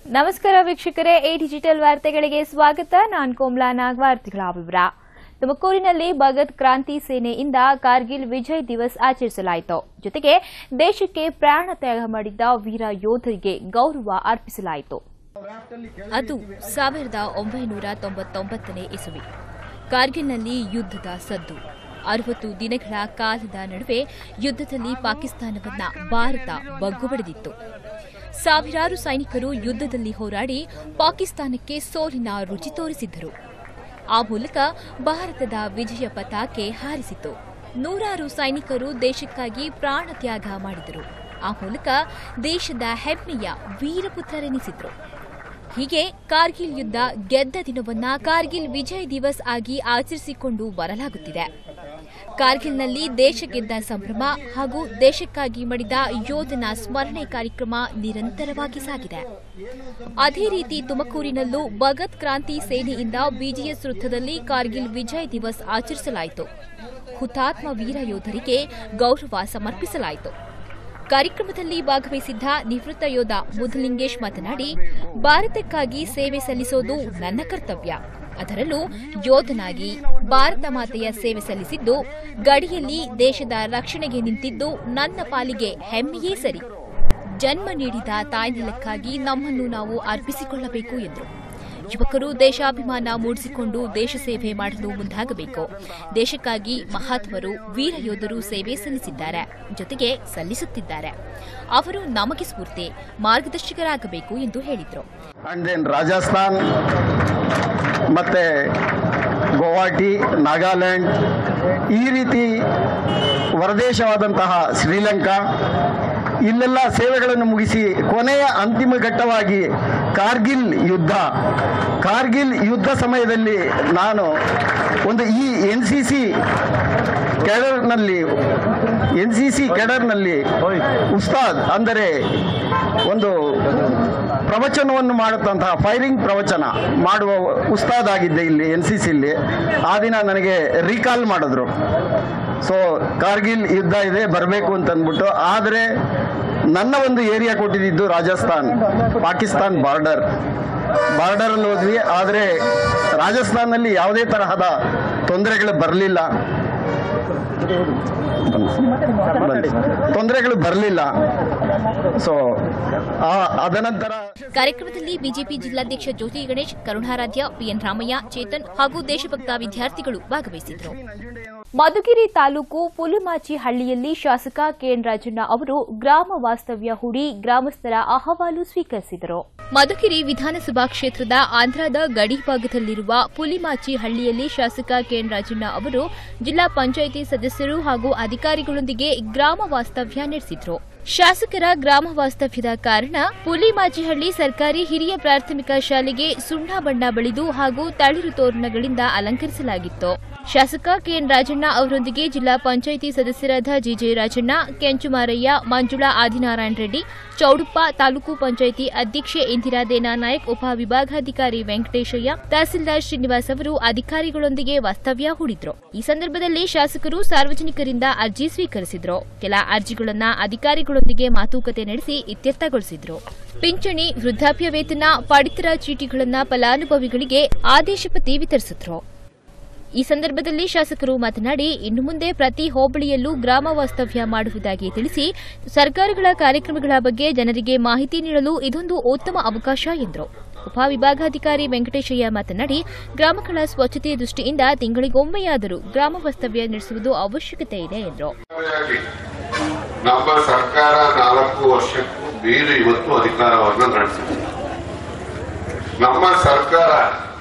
ನಮಸ್ಕಾರ ವೀಕ್ಷಕರೇ A digital ವಾರ್ತೆಗಳಿಗೆ ಸ್ವಾಗತ ನಾನು ಕೋಮ್ಲಾ ನಾಗ್ ವಾರ್ತೆಗಳ ವಿವರ ತುಮಕೂರಿನಲ್ಲಿ ಭಗತ್ ಕ್ರಾಂತಿ ಸೇನೆಯಿಂದ ಕಾರ್ಗಿಲ್ ವಿಜಯ್ ದಿವಸ್ ಆಚರಿಸಲಾಯಿತು ಜೊತೆಗೆ ದೇಶಕ್ಕೆ ಪ್ರಾಣ ತ್ಯಾಗ ಮಾಡಿದ್ದ ವೀರ ಯೋಧರಿಗೆ ಗೌರವ ಅರ್ಪಿಸಲಾಯಿತು ಅದು ಸಾವಿರದ ಒಂಬೈನೂರ ತೊಂಬತ್ತೊಂಬತ್ತನೇ ಇಸವಿ ಕಾರ್ಗಿಲ್ನಲ್ಲಿ ಯುದ್ಧದ ಸದ್ದು ಅರವತ್ತು ದಿನಗಳ ಕಾಲದ ನಡುವೆ ಯುದ್ಧದಲ್ಲಿ ಪಾಕಿಸ್ತಾನವನ್ನ ಭಾರತ ಬಗ್ಗುಬಡಿದಿತ್ತು ಸಾವಿರಾರು ಸೈನಿಕರು ಯುದ್ಧದಲ್ಲಿ ಹೋರಾಡಿ ಪಾಕಿಸ್ತಾನಕ್ಕೆ ಸೋಲಿನ ರುಚಿ ತೋರಿಸಿದ್ದರು ಆ ಮೂಲಕ ಭಾರತದ ವಿಜಯ ಪತಾಕೆ ಹಾರಿಸಿತು ನೂರಾರು ಸೈನಿಕರು ದೇಶಕ್ಕಾಗಿ ಪ್ರಾಣ ತ್ಯಾಗ ಮಾಡಿದರು ಆ ಮೂಲಕ ದೇಶದ ಹೆಮ್ಮೆಯ ವೀರಪುತ್ರರೆನಿಸಿದ್ರು ಹೀಗೆ ಕಾರ್ಗಿಲ್ ಯುದ್ಧ ಗೆದ್ದ ದಿನವನ್ನ ಕಾರ್ಗಿಲ್ ವಿಜಯ್ ದಿವಸ್ ಆಗಿ ಆಚರಿಸಿಕೊಂಡು ಬರಲಾಗುತ್ತಿದೆ ಕಾರ್ಗಿಲ್ನಲ್ಲಿ ದೇಶ ಗೆದ್ದ ಸಂಭ್ರಮ ಹಾಗೂ ದೇಶಕ್ಕಾಗಿ ಮಡಿದ ಯೋಧನ ಸ್ಮರಣೆ ಕಾರ್ಯಕ್ರಮ ನಿರಂತರವಾಗಿ ಸಾಗಿದೆ ಅದೇ ರೀತಿ ತುಮಕೂರಿನಲ್ಲೂ ಭಗತ್ ಕ್ರಾಂತಿ ಸೇನೆಯಿಂದ ಬಿಜಿಎಸ್ ವೃತ್ತದಲ್ಲಿ ಕಾರ್ಗಿಲ್ ವಿಜಯ್ ದಿವಸ್ ಆಚರಿಸಲಾಯಿತು ಹುತಾತ್ಮ ವೀರ ಯೋಧರಿಗೆ ಗೌರವ ಸಮರ್ಪಿಸಲಾಯಿತು ಕಾರ್ಯಕ್ರಮದಲ್ಲಿ ಭಾಗವಹಿಸಿದ್ದ ನಿವೃತ್ತ ಯೋಧ ಮುಧಲಿಂಗೇಶ್ ಮಾತನಾಡಿ ಭಾರತಕ್ಕಾಗಿ ಸೇವೆ ಸಲ್ಲಿಸೋದು ನನ್ನ ಕರ್ತವ್ಯ ಅದರಲ್ಲೂ ಯೋಧನಾಗಿ ಭಾರತ ಮಾತೆಯ ಸೇವೆ ಸಲ್ಲಿಸಿದ್ದು ಗಡಿಯಲ್ಲಿ ದೇಶದ ರಕ್ಷಣೆಗೆ ನಿಂತಿದ್ದು ನನ್ನ ಪಾಲಿಗೆ ಹೆಮ್ಮೆಯೇ ಸರಿ ಜನ್ಮ ನೀಡಿದ ತಾಯ್ನೆಲಕ್ಕಾಗಿ ನಮ್ಮನ್ನು ನಾವು ಅರ್ಪಿಸಿಕೊಳ್ಳಬೇಕು ಎಂದರು ಯುವಕರು ದೇಶಾಭಿಮಾನ ಮೂಡಿಸಿಕೊಂಡು ದೇಶ ಸೇವೆ ಮಾಡಲು ಮುಂದಾಗಬೇಕು ದೇಶಕ್ಕಾಗಿ ಮಹಾತ್ಮರು ವೀರ ಯೋಧರು ಸೇವೆ ಸಲ್ಲಿಸಿದ್ದಾರೆ ಜೊತೆಗೆ ಸಲ್ಲಿಸುತ್ತಿದ್ದಾರೆ ಅವರು ನಮಗೆ ಸ್ಫೂರ್ತಿ ಮಾರ್ಗದರ್ಶಕರಾಗಬೇಕು ಎಂದು ಹೇಳಿದರು ಅಂಡ್ ದೆನ್ ರಾಜಸ್ಥಾನ್ ಮತ್ತು ಗುವಾಹಟಿ ನಾಗಾಲ್ಯಾಂಡ್ ಈ ರೀತಿ ಹೊರದೇಶವಾದಂತಹ ಶ್ರೀಲಂಕಾ ಇಲ್ಲೆಲ್ಲ ಸೇವೆಗಳನ್ನು ಮುಗಿಸಿ ಕೊನೆಯ ಅಂತಿಮ ಘಟ್ಟವಾಗಿ ಕಾರ್ಗಿಲ್ ಯುದ್ಧ ಕಾರ್ಗಿಲ್ ಯುದ್ಧ ಸಮಯದಲ್ಲಿ ನಾನು ಒಂದು ಈ ಎನ್ ಸಿ ಸಿ ಕೆಡರ್ನಲ್ಲಿ ಎನ್ ಸಿ ಸಿ ಕೆಡರ್ನಲ್ಲಿ ಉಸ್ತಾದ್ ಅಂದರೆ ಒಂದು ಪ್ರವಚನವನ್ನು ಮಾಡುತ್ತಂತಹ ಫೈರಿಂಗ್ ಪ್ರವಚನ ಮಾಡುವ ಉಸ್ತಾದ್ ಆಗಿದ್ದೆ ಇಲ್ಲಿ ಎನ್ ಸಿ ಸಿಲಿ ಆ ದಿನ ನನಗೆ ರೀಕಾಲ್ ಮಾಡಿದ್ರು ಸೊ ಕಾರ್ಗಿಲ್ ಯುದ್ಧ ಇದೆ ಬರಬೇಕು ಅಂತ ಅಂದ್ಬಿಟ್ಟು ಆದರೆ ನನ್ನ ಒಂದು ಏರಿಯಾ ಕೊಟ್ಟಿದ್ದು ರಾಜಸ್ಥಾನ್ ಪಾಕಿಸ್ತಾನ್ ಬಾರ್ಡರ್ ಬಾರ್ಡರಲ್ಲಿ ಹೋದ್ವಿ ಆದರೆ ರಾಜಸ್ಥಾನಲ್ಲಿ ಯಾವುದೇ ತರಹದ ತೊಂದರೆಗಳು ಬರಲಿಲ್ಲ ತೊಂದರೆಗಳು ಬರಲಿಲ್ಲ ಸೊ ಅದನಂತರ ಕಾರ್ಯಕ್ರಮದಲ್ಲಿ ಬಿಜೆಪಿ ಜಿಲ್ಲಾಧ್ಯಕ್ಷ ಜ್ಯೋತಿ ಗಣೇಶ್ ಕರುಣಾರಾಧ್ಯ ಪಿಎನ್ ರಾಮಯ್ಯ ಚೇತನ್ ಹಾಗೂ ದೇಶಭಕ್ತ ವಿದ್ಯಾರ್ಥಿಗಳು ಭಾಗವಹಿಸಿದ್ರು ಮಧುಗಿರಿ ತಾಲೂಕು ಪುಲಿಮಾಚಿ ಹಳ್ಳಿಯಲ್ಲಿ ಶಾಸಕ ಕೆಎನ್ ರಾಜಣ್ಣ ಅವರು ಗ್ರಾಮ ವಾಸ್ತವ್ಯ ಹೂಡಿ ಗ್ರಾಮಸ್ಥರ ಅಹವಾಲು ಸ್ವೀಕರಿಸಿದರು ಮಧುಗಿರಿ ವಿಧಾನಸಭಾ ಕ್ಷೇತ್ರದ ಆಂಧ್ರದ ಗಡಿ ಭಾಗದಲ್ಲಿರುವ ಪುಲಿಮಾಚಿ ಹಳ್ಳಿಯಲ್ಲಿ ಶಾಸಕ ಕೆಎನ್ ರಾಜಣ್ಣ ಅವರು ಜಿಲ್ಲಾ ಪಂಚಾಯಿತಿ ಸದಸ್ಯರು ಹಾಗೂ ಅಧಿಕಾರಿಗಳೊಂದಿಗೆ ಗ್ರಾಮ ವಾಸ್ತವ್ಯ ನಡೆಸಿದ್ರು ಶಾಸಕರ ಗ್ರಾಮ ವಾಸ್ತವ್ಯದ ಕಾರಣ ಪುಲಿಮಾಚಿಹಳ್ಳಿ ಸರ್ಕಾರಿ ಹಿರಿಯ ಪ್ರಾಥಮಿಕ ಶಾಲೆಗೆ ಸುಣ್ಣ ಬಣ್ಣ ಬಳಿದು ಹಾಗೂ ತಳಿರು ತೋರಣಗಳಿಂದ ಅಲಂಕರಿಸಲಾಗಿತ್ತು ಶಾಸಕ ಕೆಎನ್ ರಾಜಣ್ಣ ಅವರೊಂದಿಗೆ ಜಿಲ್ಲಾ ಪಂಚಾಯಿತಿ ಸದಸ್ಯರಾದ ಜಿಜೆ ರಾಜಣ್ಣ ಕೆಂಚುಮಾರಯ್ಯ ಮಂಜುಳಾ ಆದಿನಾರಾಯಣ ರೆಡ್ಡಿ ಚೌಡುಪ್ಪ ತಾಲೂಕು ಪಂಚಾಯಿತಿ ಅಧ್ಯಕ್ಷೆ ಇಂದಿರಾ ದೇನಾ ನಾಯಕ್ ಉಪವಿಭಾಗಾಧಿಕಾರಿ ವೆಂಕಟೇಶಯ್ಯ ತಹಸೀಲ್ದಾರ್ ಶ್ರೀನಿವಾಸ್ ಅವರು ಅಧಿಕಾರಿಗಳೊಂದಿಗೆ ವಾಸ್ತವ್ಯ ಹೂಡಿದ್ರು ಈ ಸಂದರ್ಭದಲ್ಲಿ ಶಾಸಕರು ಸಾರ್ವಜನಿಕರಿಂದ ಅರ್ಜಿ ಸ್ವೀಕರಿಸಿದ್ರು ಕೆಲ ಅರ್ಜಿಗಳನ್ನ ಅಧಿಕಾರಿಗಳೊಂದಿಗೆ ಮಾತುಕತೆ ನಡೆಸಿ ಇತ್ಯರ್ಥಗೊಳಿಸಿದ್ರು ಪಿಂಚಣಿ ವೃದ್ಧಾಪ್ಯ ವೇತನ ಪಡಿತರ ಚೀಟಿಗಳನ್ನ ಫಲಾನುಭವಿಗಳಿಗೆ ಆದೇಶಪತಿ ವಿತರಿಸಿದ್ರು ಈ ಸಂದರ್ಭದಲ್ಲಿ ಶಾಸಕರು ಮಾತನಾಡಿ ಇನ್ನು ಮುಂದೆ ಪ್ರತಿ ಹೋಬಳಿಯಲ್ಲೂ ಗ್ರಾಮ ವಾಸ್ತವ್ಯ ಮಾಡುವುದಾಗಿ ತಿಳಿಸಿ ಸರ್ಕಾರಗಳ ಕಾರ್ಯಕ್ರಮಗಳ ಬಗ್ಗೆ ಜನರಿಗೆ ಮಾಹಿತಿ ನೀಡಲು ಇದೊಂದು ಉತ್ತಮ ಅವಕಾಶ ಎಂದರು ಉಪವಿಭಾಗಾಧಿಕಾರಿ ವೆಂಕಟೇಶಯ್ಯ ಮಾತನಾಡಿ ಗ್ರಾಮಗಳ ಸ್ವಚ್ಛತೆ ದೃಷ್ಟಿಯಿಂದ ತಿಂಗಳಿಗೊಮ್ಮೆಯಾದರೂ ಗ್ರಾಮ ವಾಸ್ತವ್ಯ ನಡೆಸುವುದು ಅವಶ್ಯಕತೆ ಇದೆ ಎಂದರು ಒಟ್ಟಾರೆಯಾಗಿ ನಮ್ಮ ಸರ್ಕಾರ ನಾಲ್ಕು ವರ್ಷಕ್ಕೂ ಮೀರಿ ಇವತ್ತು ಅಧಿಕಾರವನ್ನ ನಡೆಸಿದೆ ನಮ್ಮ ಸರ್ಕಾರ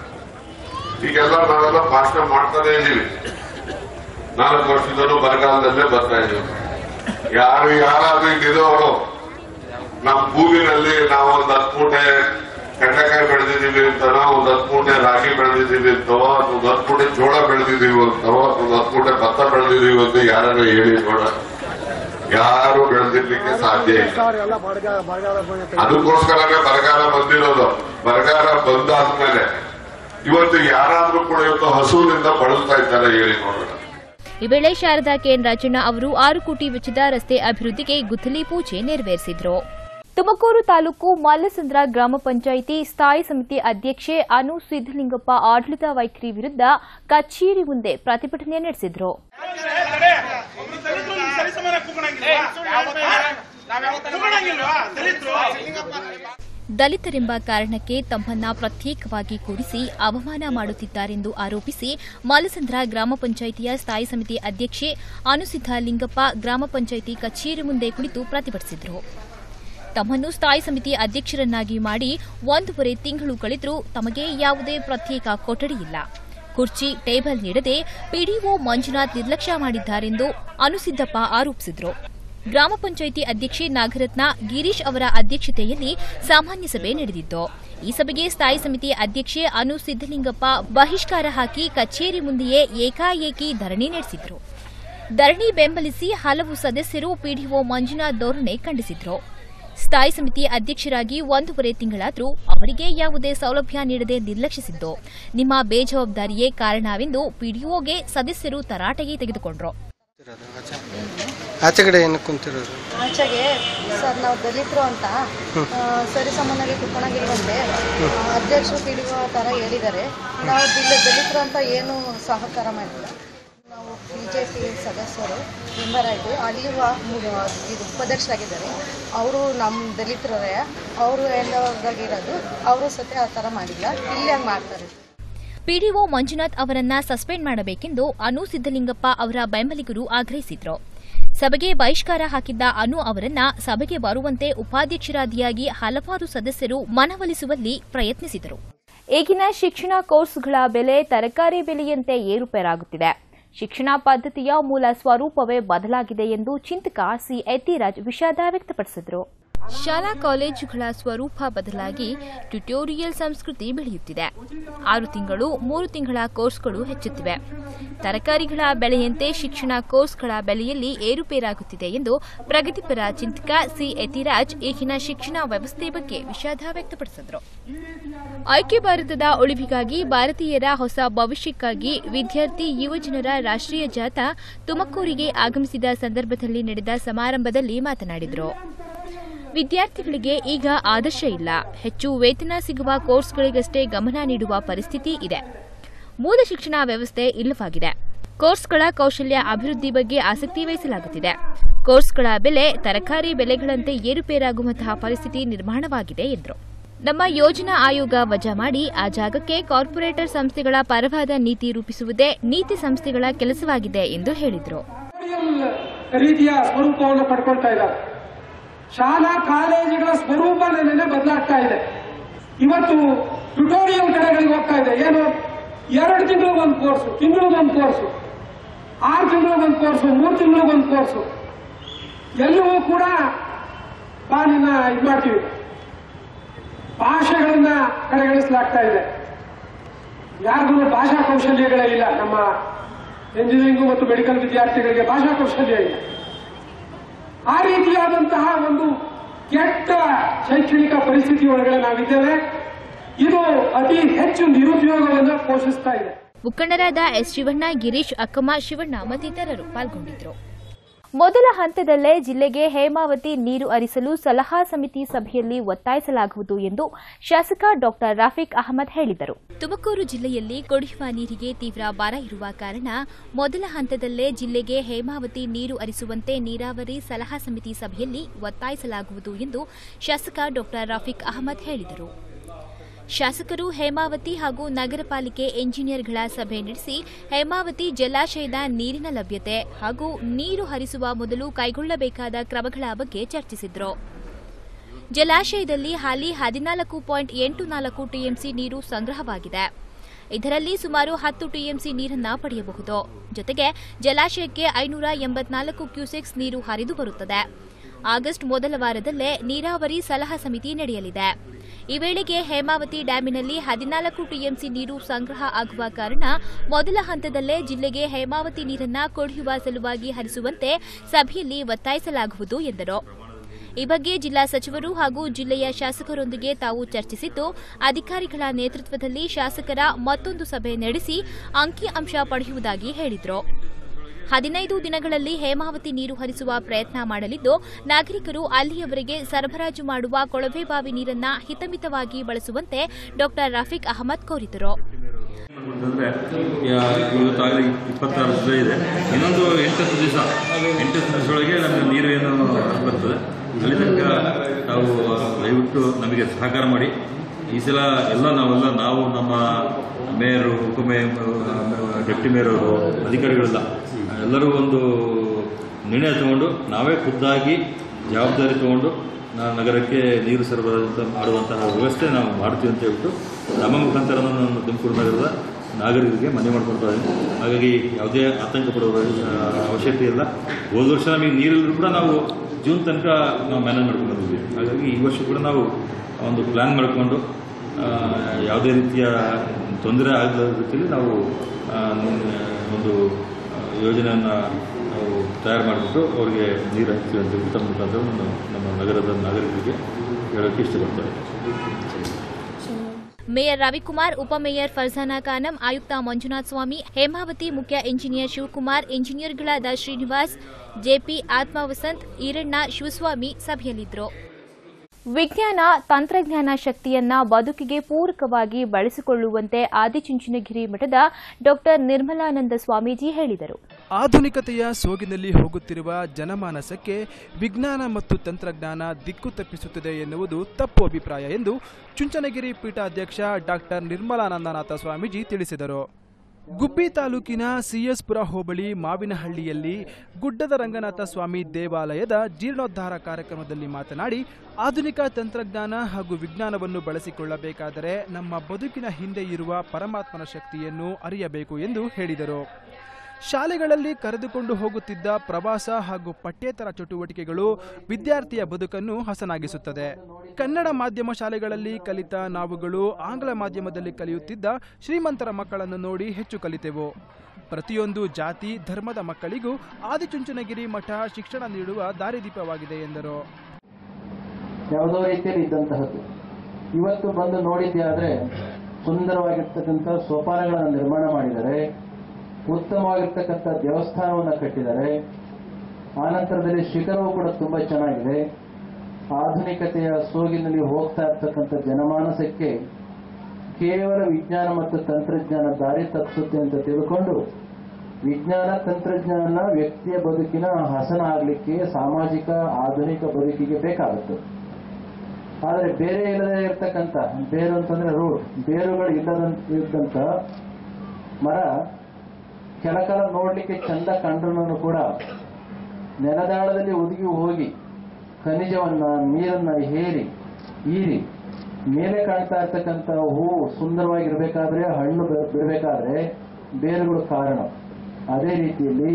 ಈಗೆಲ್ಲ ನಾವೆಲ್ಲ ಭಾಷಣ ಮಾಡ್ತಾನೆ ಇದೀವಿ ನಾಲ್ಕು ವರ್ಷದಲ್ಲೂ ಬರಗಾಲದಲ್ಲೇ ಬರ್ತಾ ಇದೀವಿ ಯಾರು ಯಾರಾದ್ರೂ ಇಲ್ಲಿರೋರು ನಮ್ಮ ಭೂಮಿನಲ್ಲಿ ನಾವು ಒಂದು ಹತ್ತು ಮೂಟೆ ಕಡ್ಲೆಕಾಯಿ ಬೆಳೆದಿದ್ದೀವಿ ಅಂತನೋ ಒಂದು ಹತ್ತು ಮೂಟೆ ರಾಗಿ ಬೆಳೆದಿದ್ದೀವಿ ಅಂತೋ ಅಥವಾ ಒಂದು ಹತ್ತು ಮೂಟೆ ಜೋಳ ಬೆಳೆದಿದ್ದೀವಿ ಅಂತೋ ಅಥವಾ ಒಂದು ಹತ್ತು ಮೂಟೆ ಭತ್ತ ಬೆಳೆದಿದ್ದೀವಿ ಅಂತ ಯಾರು ಹೇಳಿ ನೋಡ ಯಾರು ಬೆಳೆದಿರ್ಲಿಕ್ಕೆ ಸಾಧ್ಯ ಇಲ್ಲ ಅದಕ್ಕೋಸ್ಕರನೇ ಬರಗಾಲ ಬಂದಿರೋದು ಬರಗಾಲ ಬಂದಾದ್ಮೇಲೆ ಇವತ್ತು ಯಾರಾದ್ರೂ ಕೂಡ ಇವತ್ತು ಹಸುವಿನಿಂದ ಬಳಲ್ತಾ ಇದ್ದಾರೆ ಹೇಳಿ ನೋಡೋಣ ಈ ವೇಳೆ ಶಾರದಾ ಕೆಎನ್ ರಾಜಣ್ಣ ಅವರು ಆರು ಕೋಟಿ ವೆಚ್ಚದ ರಸ್ತೆ ಅಭಿವೃದ್ಧಿಗೆ ಗುದ್ದಲಿ ಪೂಜೆ ನೆರವೇರಿಸಿದ್ರು ತುಮಕೂರು ತಾಲೂಕು ಮಲ್ಲಸಂದ್ರ ಗ್ರಾಮ ಪಂಚಾಯಿತಿ ಸ್ಥಾಯಿ ಸಮಿತಿ ಅಧ್ಯಕ್ಷೆ ಅನು ಸಿದ್ದಲಿಂಗಪ್ಪ ಆಡಳಿತ ವೈಖರಿ ವಿರುದ್ಧ ಕಚೇರಿ ಮುಂದೆ ಪ್ರತಿಭಟನೆ ನಡೆಸಿದರು ದಲಿತರೆಂಬ ಕಾರಣಕ್ಕೆ ತಮ್ಮನ್ನ ಪ್ರತ್ಯೇಕವಾಗಿ ಕೂರಿಸಿ ಅವಮಾನ ಮಾಡುತ್ತಿದ್ದಾರೆಂದು ಆರೋಪಿಸಿ ಮಾಲಸಂದ್ರ ಗ್ರಾಮ ಪಂಚಾಯಿತಿಯ ಸ್ಥಾಯಿ ಸಮಿತಿ ಅಧ್ಯಕ್ಷೆ ಅನುಸಿದ್ಧ ಲಿಂಗಪ್ಪ ಗ್ರಾಮ ಪಂಚಾಯಿತಿ ಕಚೇರಿ ಮುಂದೆ ಕುಳಿತು ಪ್ರತಿಭಟಿಸಿದರು ತಮ್ಮನ್ನು ಸ್ಥಾಯಿ ಸಮಿತಿ ಅಧ್ಯಕ್ಷರನ್ನಾಗಿ ಮಾಡಿ ಒಂದೂವರೆ ತಿಂಗಳು ಕಳೆದರೂ ತಮಗೆ ಯಾವುದೇ ಪ್ರತ್ಯೇಕ ಕೊಠಡಿ ಇಲ್ಲ ಕುರ್ಚಿ ಟೇಬಲ್ ನೀಡದೆ ಪಿಡಿಒ ಮಂಜುನಾಥ್ ನಿರ್ಲಕ್ಷ್ಯ ಮಾಡಿದ್ದಾರೆಂದು ಅನುಸಿದ್ದಪ್ಪ ಆರೋಪಿಸಿದರು ಗ್ರಾಮ ಪಂಚಾಯಿತಿ ಅಧ್ಯಕ್ಷೆ ನಾಗರತ್ನ ಗಿರೀಶ್ ಅವರ ಅಧ್ಯಕ್ಷತೆಯಲ್ಲಿ ಸಾಮಾನ್ಯ ಸಭೆ ನಡೆದಿತ್ತು ಈ ಸಭೆಗೆ ಸ್ಥಾಯಿ ಸಮಿತಿ ಅಧ್ಯಕ್ಷೆ ಅನು ಸಿದ್ದಲಿಂಗಪ್ಪ ಬಹಿಷ್ಕಾರ ಹಾಕಿ ಕಚೇರಿ ಮುಂದೆಯೇ ಏಕಾಏಕಿ ಧರಣಿ ನಡೆಸಿದ್ರು ಧರಣಿ ಬೆಂಬಲಿಸಿ ಹಲವು ಸದಸ್ಯರು ಪಿಡಿಒ ಮಂಜುನಾಥ್ ಧೋರಣೆ ಖಂಡಿಸಿದ್ರು ಸ್ಥಾಯಿ ಸಮಿತಿ ಅಧ್ಯಕ್ಷರಾಗಿ ಒಂದೂವರೆ ತಿಂಗಳಾದರೂ ಅವರಿಗೆ ಯಾವುದೇ ಸೌಲಭ್ಯ ನೀಡದೆ ನಿರ್ಲಕ್ಷಿಸಿದ್ದು ನಿಮ್ಮ ಬೇಜವಾಬ್ದಾರಿಯೇ ಕಾರಣವೆಂದು ಪಿಡಿಒಗೆ ಸದಸ್ಯರು ತರಾಟೆಗೆ ತೆಗೆದುಕೊಂಡ್ರು ಆಚೆ ಕಡೆ ಏನಕ್ಕೆ ಕುಂತಿರೋದು ಆಚೆಗೆ ಸರ್ ನಾವು ದಲಿತರು ಅಂತ ಆ, ಸರಿ ಸಮಾನಾಗಿ ಕುತ್ಕೊಳಂಗಿಲ್ವಂತೆ ಅಧ್ಯಕ್ಷರು ತಿಳಿಯುವ ಥರ ಹೇಳಿದ್ದಾರೆ ನಾವು ದಿಲ್ಲ ದಲಿತರು ಅಂತ ಏನು ಸಹಕಾರ ಮಾಡಿಲ್ಲ ನಾವು ಬಿ ಜೆ ಪಿ ಸದಸ್ಯರು ಮೆಂಬರ್ ಆಯಿತು ಅಲ್ಲಿರುವ ಮು- ಇದು ಉಪಾಧ್ಯಕ್ಷರಾಗಿದ್ದಾರೆ ಅವರು ನಮ್ಮ ದಲಿತರೇ ಅವರು ಎಂಡವಾಗಿರೋದು ಅವರು ಸತ್ಯ ಆ ಥರ ಮಾಡಿಲ್ಲ ಇಲ್ಲಿ ಹಂಗೆ ಮಾಡ್ತಾರೆ ಪಿಡಿಒ ಮಂಜುನಾಥ್ ಅವರನ್ನ ಸಸ್ಪೆಂಡ್ ಮಾಡಬೇಕೆಂದು ಅನು ಸಿದ್ದಲಿಂಗಪ್ಪ ಅವರ ಬೆಂಬಲಿಗರು ಆಗ್ರಹಿಸಿದ್ರು ಸಭೆಗೆ ಬಹಿಷ್ಕಾರ ಹಾಕಿದ್ದ ಅನು ಅವರನ್ನ ಸಭೆಗೆ ಬರುವಂತೆ ಉಪಾಧ್ಯಕ್ಷರಾದಿಯಾಗಿ ಹಲವಾರು ಸದಸ್ಯರು ಮನವೊಲಿಸುವಲ್ಲಿ ಪ್ರಯತ್ನಿಸಿದರು ಈಗಿನ ಶಿಕ್ಷಣ ಕೋರ್ಸ್ಗಳ ಬೆಲೆ ತರಕಾರಿ ಬೆಲೆಯಂತೆ ಏರುಪೇರಾಗುತ್ತಿದೆ ಶಿಕ್ಷಣ ಪದ್ಧತಿಯ ಮೂಲ ಸ್ವರೂಪವೇ ಬದಲಾಗಿದೆ ಎಂದು ಚಿಂತಕ ಸಿ ಯತಿರಾಜ್ ವಿಷಾದ ವ್ಯಕ್ತಪಡಿಸಿದರು ಶಾಲಾ ಕಾಲೇಜುಗಳ ಸ್ವರೂಪ ಬದಲಾಗಿ ಟ್ಯುಟೋರಿಯಲ್ ಸಂಸ್ಕೃತಿ ಬೆಳೆಯುತ್ತಿದೆ ಆರು ತಿಂಗಳು ಮೂರು ತಿಂಗಳ ಕೋರ್ಸ್ಗಳು ಹೆಚ್ಚುತ್ತಿವೆ ತರಕಾರಿಗಳ ಬೆಲೆಯಂತೆ ಶಿಕ್ಷಣ ಕೋರ್ಸ್ಗಳ ಬೆಲೆಯಲ್ಲಿ ಏರುಪೇರಾಗುತ್ತಿದೆ ಎಂದು ಪ್ರಗತಿಪರ ಚಿಂತಕ ಸಿ ಯತಿರಾಜ್ ಈಗಿನ ಶಿಕ್ಷಣ ವ್ಯವಸ್ಥೆ ಬಗ್ಗೆ ವಿಷಾದ ವ್ಯಕ್ತಪಡಿಸಿದರು ಐಕ್ಯ ಭಾರತದ ಉಳಿವಿಗಾಗಿ ಭಾರತೀಯರ ಹೊಸ ಭವಿಷ್ಯಕ್ಕಾಗಿ ವಿದ್ಯಾರ್ಥಿ ಯುವಜನರ ರಾಷ್ಟ್ರೀಯ ಜಾಥಾ ತುಮಕೂರಿಗೆ ಆಗಮಿಸಿದ ಸಂದರ್ಭದಲ್ಲಿ ನಡೆದ ಸಮಾರಂಭದಲ್ಲಿ ಮಾತನಾಡಿದರು ವಿದ್ಯಾರ್ಥಿಗಳಿಗೆ ಈಗ ಆದರ್ಶ ಇಲ್ಲ ಹೆಚ್ಚು ವೇತನ ಸಿಗುವ ಕೋರ್ಸ್ಗಳಿಗಷ್ಟೇ ಗಮನ ನೀಡುವ ಪರಿಸ್ಥಿತಿ ಇದೆ ಮೂಲ ಶಿಕ್ಷಣ ವ್ಯವಸ್ಥೆ ಇಲ್ಲವಾಗಿದೆ ಕೋರ್ಸ್ಗಳ ಕೌಶಲ್ಯ ಅಭಿವೃದ್ಧಿ ಬಗ್ಗೆ ಆಸಕ್ತಿ ವಹಿಸಲಾಗುತ್ತಿದೆ ಕೋರ್ಸ್ಗಳ ಬೆಲೆ ತರಕಾರಿ ಬೆಲೆಗಳಂತೆ ಏರುಪೇರಾಗುವಂತಹ ಪರಿಸ್ಥಿತಿ ನಿರ್ಮಾಣವಾಗಿದೆ ಎಂದರು ನಮ್ಮ ಯೋಜನಾ ಆಯೋಗ ವಜಾ ಮಾಡಿ ಆ ಜಾಗಕ್ಕೆ ಕಾರ್ಪೊರೇಟರ್ ಸಂಸ್ಥೆಗಳ ಪರವಾದ ನೀತಿ ರೂಪಿಸುವುದೇ ನೀತಿ ಸಂಸ್ಥೆಗಳ ಕೆಲಸವಾಗಿದೆ ಎಂದು ಹೇಳಿದರು ಟ್ಯುಟೋರಿಯಲ್ ರೀತಿಯ ಸ್ವರೂಪವನ್ನು ಪಡ್ಕೊಳ್ತಾ ಇದ್ದಾರೆ ಶಾಲಾ ಕಾಲೇಜುಗಳ ಸ್ವರೂಪನೇ ಬದಲಾಗ್ತಾ ಇದೆ ಇವತ್ತು ಟ್ಯುಟೋರಿಯಲ್ ಕಡೆಗಳಿಗೆ ಹೋಗ್ತಾ ಇದೆ ಏನು ಎರಡು ತಿಂಗಳಿಗೆ ಒಂದು ಕೋರ್ಸು ತಿಂಗಳಿಗೊಂದು ಕೋರ್ಸು ಆರು ತಿಂಗಳಿಗೊಂದು ಕೋರ್ಸು ಮೂರು ತಿಂಗಳಿಗೊಂದು ಕೋರ್ಸು ಎಲ್ಲವೂ ಕೂಡ ಬಾ ನಿನ್ನ ಇದು ಮಾಡ್ತೀವಿ ಭಾಷೆಗಳನ್ನ ಕಡೆಗಣಿಸಲಾಗ್ತಾ ಇದೆ ಯಾರಿಗೂ ಭಾಷಾ ಕೌಶಲ್ಯಗಳೇ ಇಲ್ಲ ನಮ್ಮ ಎಂಜಿನಿಯರಿಂಗ್ ಮತ್ತು ಮೆಡಿಕಲ್ ವಿದ್ಯಾರ್ಥಿಗಳಿಗೆ ಭಾಷಾ ಕೌಶಲ್ಯ ಇಲ್ಲ ಆ ರೀತಿಯಾದಂತಹ ಒಂದು ಕೆಟ್ಟ ಶೈಕ್ಷಣಿಕ ಪರಿಸ್ಥಿತಿ ಒಳಗಡೆ ನಾವಿದ್ದೇವೆ ಇದು ಅತಿ ಹೆಚ್ಚು ನಿರುದ್ಯೋಗವನ್ನು ಪೋಷಿಸ್ತಾ ಇದೆ ಮುಖಂಡರಾದ ಎಸ್ ಶಿವಣ್ಣ ಗಿರೀಶ್ ಅಕ್ಕಮ್ಮ ಶಿವಣ್ಣ ಮತ್ತಿತರರು ಪಾಲ್ಗೊಂಡಿದ್ದರು ಮೊದಲ ಹಂತದಲ್ಲೇ ಜಿಲ್ಲೆಗೆ ಹೇಮಾವತಿ ನೀರು ಹರಿಸಲು ಸಲಹಾ ಸಮಿತಿ ಸಭೆಯಲ್ಲಿ ಒತ್ತಾಯಿಸಲಾಗುವುದು ಎಂದು ಶಾಸಕ ಡಾ ರಫೀಕ್ ಅಹಮದ್ ಹೇಳಿದರು ತುಮಕೂರು ಜಿಲ್ಲೆಯಲ್ಲಿ ಕುಡಿಯುವ ನೀರಿಗೆ ತೀವ್ರ ಬರ ಇರುವ ಕಾರಣ ಮೊದಲ ಹಂತದಲ್ಲೇ ಜಿಲ್ಲೆಗೆ ಹೇಮಾವತಿ ನೀರು ಹರಿಸುವಂತೆ ನೀರಾವರಿ ಸಲಹಾ ಸಮಿತಿ ಸಭೆಯಲ್ಲಿ ಒತ್ತಾಯಿಸಲಾಗುವುದು ಎಂದು ಶಾಸಕ ಡಾ ರಫೀಕ್ ಅಹಮದ್ ಹೇಳಿದರು ಶಾಸಕರು ಹೇಮಾವತಿ ಹಾಗೂ ನಗರ ಪಾಲಿಕೆ ಎಂಜಿನಿಯರ್ಗಳ ಸಭೆ ನಡೆಸಿ ಹೇಮಾವತಿ ಜಲಾಶಯದ ನೀರಿನ ಲಭ್ಯತೆ ಹಾಗೂ ನೀರು ಹರಿಸುವ ಮೊದಲು ಕೈಗೊಳ್ಳಬೇಕಾದ ಕ್ರಮಗಳ ಬಗ್ಗೆ ಚರ್ಚಿಸಿದರು ಜಲಾಶಯದಲ್ಲಿ ಹಾಲಿ ಹದಿನಾಲ್ಕು ಪಾಯಿಂಟ್ ಎಂಟು ನಾಲ್ಕು ಟಿಎಂಸಿ ನೀರು ಸಂಗ್ರಹವಾಗಿದೆ ಇದರಲ್ಲಿ ಸುಮಾರು ಹತ್ತು ಟಿಎಂಸಿ ನೀರನ್ನ ಪಡೆಯಬಹುದು ಜೊತೆಗೆ ಜಲಾಶಯಕ್ಕೆ ಐನೂರ ಎಂಬತ್ನಾಲ್ಕು ಕ್ಯೂಸೆಕ್ಸ್ ನೀರು ಹರಿದು ಬರುತ್ತದೆ ಆಗಸ್ಟ್ ಮೊದಲ ವಾರದಲ್ಲೇ ನೀರಾವರಿ ಸಲಹಾ ಸಮಿತಿ ನಡೆಯಲಿದೆ ಈ ವೇಳೆಗೆ ಹೇಮಾವತಿ ಡ್ಯಾಮಿನಲ್ಲಿ ಹದಿನಾಲ್ಕು ಟಿಎಂಸಿ ನೀರು ಸಂಗ್ರಹ ಆಗುವ ಕಾರಣ ಮೊದಲ ಹಂತದಲ್ಲೇ ಜಿಲ್ಲೆಗೆ ಹೇಮಾವತಿ ನೀರನ್ನ ಕುಡಿಯುವ ಸಲುವಾಗಿ ಹರಿಸುವಂತೆ ಸಭೆಯಲ್ಲಿ ಒತ್ತಾಯಿಸಲಾಗುವುದು ಎಂದರು ಈ ಬಗ್ಗೆ ಜಿಲ್ಲಾ ಸಚಿವರು ಹಾಗೂ ಜಿಲ್ಲೆಯ ಶಾಸಕರೊಂದಿಗೆ ತಾವು ಚರ್ಚಿಸಿದ್ದು ಅಧಿಕಾರಿಗಳ ನೇತೃತ್ವದಲ್ಲಿ ಶಾಸಕರ ಮತ್ತೊಂದು ಸಭೆ ನಡೆಸಿ ಅಂಕಿ ಅಂಶ ಪಡೆಯುವುದಾಗಿ ಹೇಳಿದರು ಹದಿನೈದು ದಿನಗಳಲ್ಲಿ ಹೇಮಾವತಿ ನೀರು ಹರಿಸುವ ಪ್ರಯತ್ನ ಮಾಡಲಿದ್ದು ನಾಗರಿಕರು ಅಲ್ಲಿಯವರೆಗೆ ಸರಬರಾಜು ಮಾಡುವ ಕೊಳವೆ ಬಾವಿ ನೀರನ್ನ ಹಿತಮಿತವಾಗಿ ಬಳಸುವಂತೆ ಡಾಕ್ಟರ್ ರಫೀಕ್ ಅಹಮದ್ ಕೋರಿದರು ಅಂತಂದರೆ ಇವತ್ತಾಗಲಿ ಇಪ್ಪತ್ತಾರು ದಿವಸ ಇದೆ ಇನ್ನೊಂದು ಎಂಟತ್ತು ದಿವಸ ಎಂಟತ್ತು ದಿವಸದೊಳಗೆ ನಮಗೆ ನೀರು ಏನು ಬರ್ತದೆ ಅಲ್ಲಿ ತನಕ ತಾವು ದಯವಿಟ್ಟು ನಮಗೆ ಸಹಕಾರ ಮಾಡಿ ಈ ಸಲ ಎಲ್ಲ ನಾವೆಲ್ಲ ನಾವು ನಮ್ಮ ಮೇಯರು ಉಪಮೇಯರು ಡೆಪ್ಟಿ ಮೇಯರ್ ಅವರು ಅಧಿಕಾರಿಗಳೆಲ್ಲ ಎಲ್ಲರೂ ಒಂದು ನಿರ್ಣಯ ತಗೊಂಡು ನಾವೇ ಖುದ್ದಾಗಿ ಜವಾಬ್ದಾರಿ ತಗೊಂಡು ನಾವು ನಗರಕ್ಕೆ ನೀರು ಸರಬರಾಜು ಮಾಡುವಂತಹ ವ್ಯವಸ್ಥೆ ನಾವು ಮಾಡ್ತೀವಿ ಅಂತ ಹೇಳ್ಬಿಟ್ಟು ನಮ್ಮ ಮುಖಾಂತರ ನಾನು ತುಮಕೂರು ನಗರದ ನಾಗರಿಕರಿಗೆ ಮನವಿ ಮಾಡ್ಕೊಳ್ತಾ ಇದ್ದೀನಿ ಹಾಗಾಗಿ ಯಾವುದೇ ಆತಂಕ ಪಡುವ ಆ, ಅವಶ್ಯಕತೆ ಇಲ್ಲ ಹೋದ ವರ್ಷ ನಮಗೆ ನೀರಿಲ್ಲರೂ ಕೂಡ ನಾವು ಜೂನ್ ತನಕ ನಾವು ಮ್ಯಾನೇಜ್ ಮಾಡ್ಕೊಂಡು ಬಂದಿದ್ವಿ ಹಾಗಾಗಿ ಈ ವರ್ಷ ಕೂಡ ನಾವು ಒಂದು ಪ್ಲ್ಯಾನ್ ಮಾಡಿಕೊಂಡು ಆ, ಯಾವುದೇ ರೀತಿಯ ತೊಂದರೆ ಆಗದ ರೀತಿಯಲ್ಲಿ ನಾವು ಆ, ಒಂದು ಆ, ಯೋಜನೆಯನ್ನು ನಾವು ತಯಾರು ಮಾಡಿಬಿಟ್ಟು ಅವರಿಗೆ ನೀರು ಹಾಕ್ತೀವಿ ಅಂತ ಹೇಳ್ಬಿಟ್ಟು ತಮ್ಮ ಮುಖಾಂತರ ನಾನು ನಮ್ಮ ನಗರದ ನಾಗರಿಕರಿಗೆ ಹೇಳೋಕ್ಕೆ ಇಷ್ಟಪಡ್ತಾರೆ ಮೇಯರ್ ರವಿಕುಮಾರ್ ಉಪಮೇಯರ್ ಫರ್ಜಾನಾ ಖಾನಂ ಆಯುಕ್ತ ಮಂಜುನಾಥ್ ಸ್ವಾಮಿ ಹೇಮಾವತಿ ಮುಖ್ಯ ಇಂಜಿನಿಯರ್ ಶಿವಕುಮಾರ್ ಇಂಜಿನಿಯರ್ಗಳಾದ ಶ್ರೀನಿವಾಸ್ ಜೆಪಿ ಆತ್ಮವಸಂತ್ ಈರಣ್ಣ ಶಿವಸ್ವಾಮಿ ಸಭೆಯಲ್ಲಿದ್ದರು ವಿಜ್ಞಾನ ತಂತ್ರಜ್ಞಾನ ಶಕ್ತಿಯನ್ನ ಬದುಕಿಗೆ ಪೂರಕವಾಗಿ ಬಳಸಿಕೊಳ್ಳುವಂತೆ ಆದಿಚುಂಚನಗಿರಿ ಮಠದ ಡಾಕ್ಟರ್ ನಿರ್ಮಲಾನಂದ ಸ್ವಾಮೀಜಿ ಹೇಳಿದರು ಆಧುನಿಕತೆಯ ಸೋಗಿನಲ್ಲಿ ಹೋಗುತ್ತಿರುವ ಜನಮಾನಸಕ್ಕೆ ವಿಜ್ಞಾನ ಮತ್ತು ತಂತ್ರಜ್ಞಾನ ದಿಕ್ಕು ತಪ್ಪಿಸುತ್ತದೆ ಎನ್ನುವುದು ತಪ್ಪು ಅಭಿಪ್ರಾಯ ಎಂದು ಚುಂಚನಗಿರಿ ಪೀಠಾಧ್ಯಕ್ಷ ಡಾಕ್ಟರ್ ನಿರ್ಮಲಾನಂದನಾಥ ಸ್ವಾಮೀಜಿ ತಿಳಿಸಿದರು ಗುಬ್ಬಿ ತಾಲೂಕಿನ ಸಿಎಸ್ಪುರ ಹೋಬಳಿ ಮಾವಿನಹಳ್ಳಿಯಲ್ಲಿ ಗುಡ್ಡದ ರಂಗನಾಥ ಸ್ವಾಮಿ ದೇವಾಲಯದ ಜೀರ್ಣೋದ್ಧಾರ ಕಾರ್ಯಕ್ರಮದಲ್ಲಿ ಮಾತನಾಡಿ ಆಧುನಿಕ ತಂತ್ರಜ್ಞಾನ ಹಾಗೂ ವಿಜ್ಞಾನವನ್ನು ಬಳಸಿಕೊಳ್ಳಬೇಕಾದರೆ ನಮ್ಮ ಬದುಕಿನ ಹಿಂದೆ ಇರುವ ಪರಮಾತ್ಮನ ಶಕ್ತಿಯನ್ನು ಅರಿಯಬೇಕು ಎಂದು ಹೇಳಿದರು ಶಾಲೆಗಳಲ್ಲಿ ಕರೆದುಕೊಂಡು ಹೋಗುತ್ತಿದ್ದ ಪ್ರವಾಸ ಹಾಗೂ ಪಠ್ಯೇತರ ಚಟುವಟಿಕೆಗಳು ವಿದ್ಯಾರ್ಥಿಯ ಬದುಕನ್ನು ಹಸನಾಗಿಸುತ್ತದೆ ಕನ್ನಡ ಮಾಧ್ಯಮ ಶಾಲೆಗಳಲ್ಲಿ ಕಲಿತ ನಾವುಗಳು ಆಂಗ್ಲ ಮಾಧ್ಯಮದಲ್ಲಿ ಕಲಿಯುತ್ತಿದ್ದ ಶ್ರೀಮಂತರ ಮಕ್ಕಳನ್ನು ನೋಡಿ ಹೆಚ್ಚು ಕಲಿತೆವು ಪ್ರತಿಯೊಂದು ಜಾತಿ ಧರ್ಮದ ಮಕ್ಕಳಿಗೂ ಆದಿಚುಂಚನಗಿರಿ ಮಠ ಶಿಕ್ಷಣ ನೀಡುವ ದಾರಿದೀಪವಾಗಿದೆ ಎಂದರು ಯಾವುದೋ ರೀತಿಯಲ್ಲಿ ಇದ್ದಂತಹದ್ದು ಇವತ್ತು ಬಂದು ನೋಡಿದ್ದೆ ಆದರೆ ಸುಂದರವಾಗಿರ್ತಕ್ಕಂಥ ಸೋಪಾನಗಳನ್ನು ನಿರ್ಮಾಣ ಮಾಡಿದ್ದಾರೆ ಉತ್ತಮವಾಗಿರ್ತಕ್ಕಂಥ ದೇವಸ್ಥಾನವನ್ನು ಕಟ್ಟಿದ್ದಾರೆ ಆನಂತರದಲ್ಲಿ ಶಿಖರವು ಕೂಡ ತುಂಬಾ ಚೆನ್ನಾಗಿದೆ ಆಧುನಿಕತೆಯ ಸೋಗಿನಲ್ಲಿ ಹೋಗ್ತಾ ಇರ್ತಕ್ಕಂಥ ಜನಮಾನಸಕ್ಕೆ ಕೇವಲ ವಿಜ್ಞಾನ ಮತ್ತು ತಂತ್ರಜ್ಞಾನ ದಾರಿ ತಪ್ಪಿಸುತ್ತೆ ಅಂತ ತಿಳ್ಕೊಂಡು ವಿಜ್ಞಾನ ತಂತ್ರಜ್ಞಾನ ವ್ಯಕ್ತಿಯ ಬದುಕಿನ ಹಸನ ಆಗಲಿಕ್ಕೆ ಸಾಮಾಜಿಕ ಆಧುನಿಕ ಬದುಕಿಗೆ ಬೇಕಾಗುತ್ತೆ ಆದರೆ ಬೇರೆ ಇಲ್ಲದೆ ಇರ್ತಕ್ಕಂಥ ಬೇರು ಅಂತಂದ್ರೆ ರೂಟ್ ಬೇರುಗಳು ಇಲ್ಲದಂತ ಇದ್ದಂತ ಮರ ಕೆಲಕಾಲ ನೋಡ್ಲಿಕ್ಕೆ ಚಂದ ಕಂಡ್ರೂ ಕೂಡ ನೆಲದಾಳದಲ್ಲಿ ಒದಗಿ ಹೋಗಿ ಖನಿಜವನ್ನ ನೀರನ್ನ ಹೇರಿ ಈರಿ ಮೇಲೆ ಕಾಣ್ತಾ ಇರ್ತಕ್ಕಂಥ ಹೂವು ಸುಂದರವಾಗಿರ್ಬೇಕಾದ್ರೆ ಹಣ್ಣು ಬಿ- ಬಿಡಬೇಕಾದ್ರೆ ಬೇರುಗಳು ಕಾರಣ ಅದೇ ರೀತಿಯಲ್ಲಿ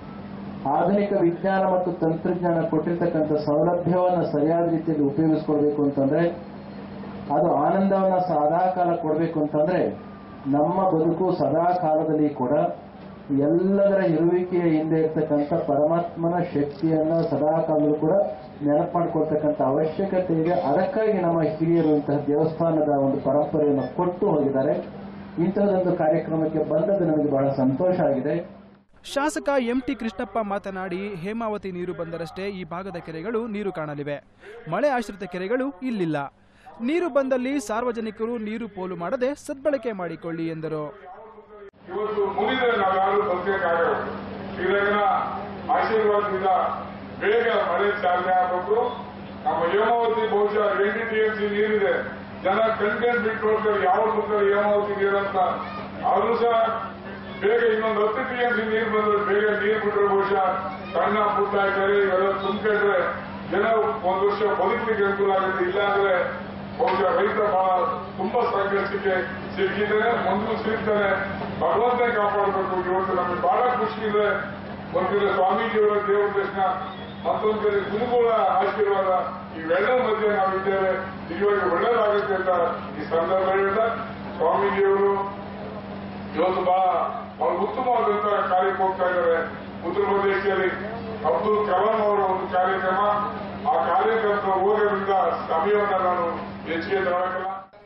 ಆಧುನಿಕ ವಿಜ್ಞಾನ ಮತ್ತು ತಂತ್ರಜ್ಞಾನ ಕೊಟ್ಟಿರ್ತಕ್ಕಂಥ ಸೌಲಭ್ಯವನ್ನು ಸರಿಯಾದ ರೀತಿಯಲ್ಲಿ ಉಪಯೋಗಿಸ್ಕೊಳ್ಬೇಕು ಅಂತಂದ್ರೆ ಅದು ಆನಂದವನ್ನ ಸದಾ ಕಾಲ ಕೊಡಬೇಕು ಅಂತಂದ್ರೆ ನಮ್ಮ ಬದುಕು ಸದಾ ಕಾಲದಲ್ಲಿ ಕೂಡ ಎಲ್ಲದರ ಇರುವಿಕೆಯ ಹಿಂದೆ ಇರ್ತಕ್ಕಂಥ ಪರಮಾತ್ಮನ ಶಕ್ತಿಯನ್ನ ಸದಾ ಕಾಲದಲ್ಲೂ ಕೂಡ ನೆನಪು ಮಾಡ್ಕೊಳ್ತಕ್ಕಂಥ ಅವಶ್ಯಕತೆ ಇದೆ ಅದಕ್ಕಾಗಿ ನಮ್ಮ ಹಿರಿಯರು ಇಂತಹ ದೇವಸ್ಥಾನದ ಒಂದು ಪರಂಪರೆಯನ್ನು ಕೊಟ್ಟು ಹೋಗಿದ್ದಾರೆ ಇಂತಹದೊಂದು ಕಾರ್ಯಕ್ರಮಕ್ಕೆ ಬಂದದ್ದು ನನಗೆ ಬಹಳ ಸಂತೋಷ ಆಗಿದೆ ಶಾಸಕ ಎಂಟಿ ಕೃಷ್ಣಪ್ಪ ಮಾತನಾಡಿ ಹೇಮಾವತಿ ನೀರು ಬಂದರಷ್ಟೇ ಈ ಭಾಗದ ಕೆರೆಗಳು ನೀರು ಕಾಣಲಿವೆ ಮಳೆ ಆಶ್ರಿತ ಕೆರೆಗಳು ಇಲ್ಲಿಲ್ಲ ನೀರು ಬಂದಲ್ಲಿ ಸಾರ್ವಜನಿಕರು ನೀರು ಪೋಲು ಮಾಡದೆ ಸದ್ಬಳಕೆ ಮಾಡಿಕೊಳ್ಳಿ ಎಂದರು ಇವತ್ತು ಮುನಿದ್ರೆ ನಾವ್ಯಾರು ಬದುಕಕ್ಕಾಗಲ್ಲ ಶ್ರೀರಂಗನ ಆಶೀರ್ವಾದದಿಂದ ಬೇಗ ಮಳೆ ಚಾಲನೆ ಆಗಬೇಕು ನಮ್ಮ ಹೇಮಾವತಿ ಬಹುಶಃ ಎಂಟು ಟಿ ಎಂ ಸಿ ನೀರಿದೆ ಜನ ಕಂಟೆಂಟ್ ಬಿಟ್ಟು ಹೋಗ್ತಾರೆ ಯಾವ ಬರ್ತಾರೆ ಹೇಮಾವತಿ ನೀರಂತ ಅವರು ಸಹ ಬೇಗ ಇನ್ನೊಂದು ಹತ್ತು ಟಿ ಎಂ ಸಿ ನೀರು ಬಂದ್ರೆ ಬೇಗ ನೀರು ಬಿಟ್ರೆ ಬಹುಶಃ ಸಣ್ಣ ಪುಟ್ಟ ಕೆರೆ ಇವೆಲ್ಲ ತುಂಬಿಕೊಂಡ್ರೆ ಜನ ಒಂದು ವರ್ಷ ಬದುಕಲಿಕ್ಕೆ ಅನುಕೂಲ ಆಗುತ್ತೆ ಇಲ್ಲಾಂದ್ರೆ ಬಹುಶಃ ರೈತ ಬಹಳ ತುಂಬಾ ಸಂಕಷ್ಟಕ್ಕೆ ಸಿಕ್ಕಿದ್ದಾನೆ ಮುಂದೂ ಸಿಗ್ತಾನೆ ಭಗವಂತನೇ ಕಾಪಾಡಬೇಕು ಇವತ್ತು ನಮಗೆ ಬಹಳ ಖುಷಿ ಇದೆ ಒಂದಿನ ಸ್ವಾಮೀಜಿಯವರ ದೇವರ ದರ್ಶನ ಮತ್ತೊಂದು ಕಡೆ ಗುರುಗಳ ಆಶೀರ್ವಾದ ಇವೆಲ್ಲರ ಮಧ್ಯೆ ನಾವಿದ್ದೇವೆ ನಿಜವಾಗಿ ಒಳ್ಳೇದಾಗುತ್ತೆ ಅಂತ ಈ ಸಂದರ್ಭ ಹೇಳ್ತಾ ಸ್ವಾಮೀಜಿಯವರು ಇವತ್ತು ಬಹಳ ಬಹಳ ಉತ್ತಮವಾದಂತಹ ಕಾರ್ಯಕ್ಕೆ ಹೋಗ್ತಾ ಇದ್ದಾರೆ ಉತ್ತರ ಪ್ರದೇಶದಲ್ಲಿ ಅಬ್ದುಲ್ ಕಲಾಂ ಅವರ ಒಂದು ಕಾರ್ಯಕ್ರಮ ಆ ಕಾರ್ಯಕ್ರಮ ಹೋಗೋದ್ರಿಂದ ಸಮಯವನ್ನ ನಾನು ಹೆಚ್ಚಿಗೆ ತಗೊಳಕಲ್ಲ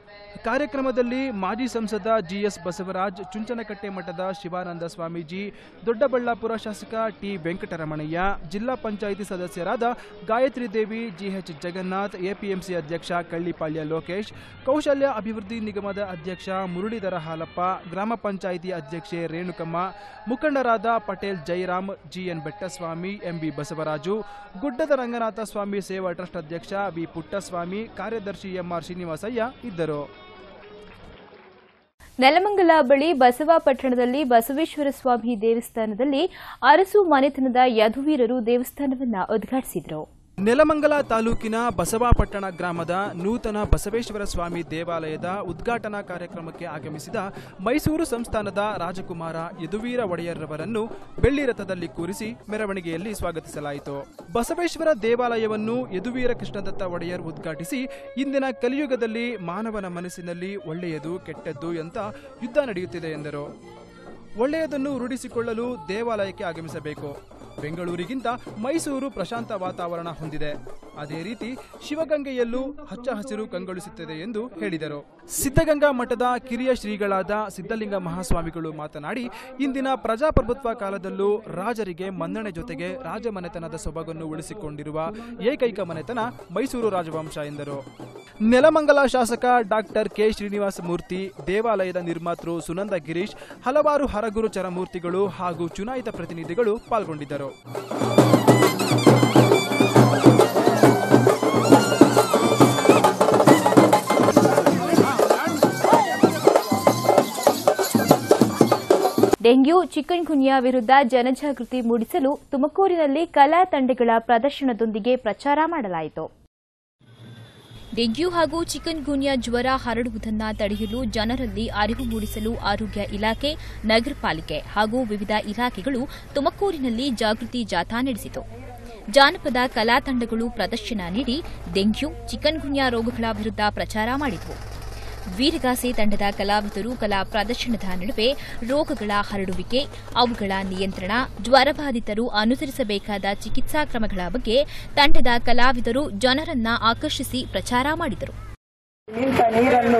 ಕಾರ್ಯಕ್ರಮದಲ್ಲಿ ಮಾಜಿ ಸಂಸದ ಜಿಎಸ್ ಬಸವರಾಜ್ ಚುಂಚನಕಟ್ಟೆ ಮಠದ ಶಿವಾನಂದ ಸ್ವಾಮೀಜಿ ದೊಡ್ಡಬಳ್ಳಾಪುರ ಶಾಸಕ ಟಿ ವೆಂಕಟರಮಣಯ್ಯ ಜಿಲ್ಲಾ ಪಂಚಾಯಿತಿ ಸದಸ್ಯರಾದ ಗಾಯತ್ರಿ ದೇವಿ ಜಿಎಚ್ ಜಗನ್ನಾಥ್ ಎಪಿಎಂಸಿ ಅಧ್ಯಕ್ಷ ಕಳ್ಳಿಪಾಳ್ಯ ಲೋಕೇಶ್ ಕೌಶಲ್ಯ ಅಭಿವೃದ್ಧಿ ನಿಗಮದ ಅಧ್ಯಕ್ಷ ಮುರಳೀಧರ ಹಾಲಪ್ಪ ಗ್ರಾಮ ಪಂಚಾಯಿತಿ ಅಧ್ಯಕ್ಷೆ ರೇಣುಕಮ್ಮ ಮುಖಂಡರಾದ ಪಟೇಲ್ ಜೈರಾಮ್ ಜಿಎನ್ ಬೆಟ್ಟಸ್ವಾಮಿ ಎಂಬಿ ಬಸವರಾಜು ಗುಡ್ಡದ ರಂಗನಾಥ ಸ್ವಾಮಿ ಸೇವಾ ಟ್ರಸ್ಟ್ ಅಧ್ಯಕ್ಷ ವಿ ಪುಟ್ಟಸ್ವಾಮಿ ಕಾರ್ಯದರ್ಶಿ ಎಂಆರ್ ಶ್ರೀನಿವಾಸಯ್ಯ ಇದ್ದರು ನೆಲಮಂಗಲ ಬಳಿ ಬಸವಾಪಟ್ಟಣದಲ್ಲಿ ಬಸವೇಶ್ವರ ಸ್ವಾಮಿ ದೇವಸ್ಥಾನದಲ್ಲಿ ಅರಸು ಮನೆತನದ ಯದುವೀರರು ದೇವಸ್ಥಾನವನ್ನು ಉದ್ಘಾಟಿಸಿದರು ನೆಲಮಂಗಲ ತಾಲೂಕಿನ ಬಸವಾಪಟ್ಟಣ ಗ್ರಾಮದ ನೂತನ ಬಸವೇಶ್ವರ ಸ್ವಾಮಿ ದೇವಾಲಯದ ಉದ್ಘಾಟನಾ ಕಾರ್ಯಕ್ರಮಕ್ಕೆ ಆಗಮಿಸಿದ ಮೈಸೂರು ಸಂಸ್ಥಾನದ ರಾಜಕುಮಾರ ಯದುವೀರ ಒಡೆಯರ್ರವರನ್ನು ಬೆಳ್ಳಿ ರಥದಲ್ಲಿ ಕೂರಿಸಿ ಮೆರವಣಿಗೆಯಲ್ಲಿ ಸ್ವಾಗತಿಸಲಾಯಿತು ಬಸವೇಶ್ವರ ದೇವಾಲಯವನ್ನು ಯದುವೀರ ಕೃಷ್ಣದತ್ತ ಒಡೆಯರ್ ಉದ್ಘಾಟಿಸಿ ಇಂದಿನ ಕಲಿಯುಗದಲ್ಲಿ ಮಾನವನ ಮನಸ್ಸಿನಲ್ಲಿ ಒಳ್ಳೆಯದು ಕೆಟ್ಟದ್ದು ಅಂತ ಯುದ್ಧ ನಡೆಯುತ್ತಿದೆ ಎಂದರು ಒಳ್ಳೆಯದನ್ನು ರೂಢಿಸಿಕೊಳ್ಳಲು ದೇವಾಲಯಕ್ಕೆ ಆಗಮಿಸಬೇಕು ಬೆಂಗಳೂರಿಗಿಂತ ಮೈಸೂರು ಪ್ರಶಾಂತ ವಾತಾವರಣ ಹೊಂದಿದೆ ಅದೇ ರೀತಿ ಶಿವಗಂಗೆಯಲ್ಲೂ ಹಚ್ಚ ಹಸಿರು ಕಂಗೊಳಿಸುತ್ತದೆ ಎಂದು ಹೇಳಿದರು ಸಿದ್ಧಗಂಗಾ ಮಠದ ಕಿರಿಯ ಶ್ರೀಗಳಾದ ಸಿದ್ಧಲಿಂಗ ಮಹಾಸ್ವಾಮಿಗಳು ಮಾತನಾಡಿ ಇಂದಿನ ಪ್ರಜಾಪ್ರಭುತ್ವ ಕಾಲದಲ್ಲೂ ರಾಜರಿಗೆ ಮನ್ನಣೆ ಜೊತೆಗೆ ರಾಜಮನೆತನದ ಸೊಬಗನ್ನು ಉಳಿಸಿಕೊಂಡಿರುವ ಏಕೈಕ ಮನೆತನ ಮೈಸೂರು ರಾಜವಂಶ ಎಂದರು ನೆಲಮಂಗಲ ಶಾಸಕ ಡಾಕ್ಟರ್ ಕೆ ಶ್ರೀನಿವಾಸ ಮೂರ್ತಿ ದೇವಾಲಯದ ನಿರ್ಮಾತೃ ಸುನಂದ ಗಿರೀಶ್ ಹಲವಾರು ಹರಗುರು ಚರಮೂರ್ತಿಗಳು ಹಾಗೂ ಚುನಾಯಿತ ಪ್ರತಿನಿಧಿಗಳು ಪಾಲ್ಗೊಂಡಿದ್ದರು ಡೆಂಗ್ಯೂ ಚಿಕನ್ ಗುನ್ಯಾ ವಿರುದ್ಧ ಜನಜಾಗೃತಿ ಮೂಡಿಸಲು ತುಮಕೂರಿನಲ್ಲಿ ಕಲಾ ತಂಡಗಳ ಪ್ರದರ್ಶನದೊಂದಿಗೆ ಪ್ರಚಾರ ಮಾಡಲಾಯಿತು ಡೆಂಗ್ಯೂ ಹಾಗೂ ಚಿಕನ್ ಗುನ್ಯಾ ಜ್ವರ ಹರಡುವುದನ್ನ ತಡೆಯಲು ಜನರಲ್ಲಿ ಅರಿವು ಮೂಡಿಸಲು ಆರೋಗ್ಯ ಇಲಾಖೆ ನಗರ ಪಾಲಿಕೆ ಹಾಗೂ ವಿವಿಧ ಇಲಾಖೆಗಳು ತುಮಕೂರಿನಲ್ಲಿ ಜಾಗೃತಿ ಜಾಥಾ ನಡೆಸಿತು ಜಾನಪದ ಕಲಾ ತಂಡಗಳು ಪ್ರದರ್ಶನ ನೀಡಿ ಡೆಂಗ್ಯೂ ಚಿಕನ್ ಗುನ್ಯಾ ರೋಗಗಳ ವಿರುದ್ಧ ಪ್ರಚಾರ ಮಾಡಿದವು ವೀರಗಾಸೆ ತಂಡದ ಕಲಾವಿದರು ಕಲಾ ಪ್ರದರ್ಶನದ ನಡುವೆ ರೋಗಗಳ ಹರಡುವಿಕೆ ಅವುಗಳ ನಿಯಂತ್ರಣ ಜ್ವರಬಾಧಿತರು ಅನುಸರಿಸಬೇಕಾದ ಚಿಕಿತ್ಸಾ ಕ್ರಮಗಳ ಬಗ್ಗೆ ತಂಡದ ಕಲಾವಿದರು ಜನರನ್ನ ಆಕರ್ಷಿಸಿ ಪ್ರಚಾರ ಮಾಡಿದರು ನಿಂತ ನೀರನ್ನು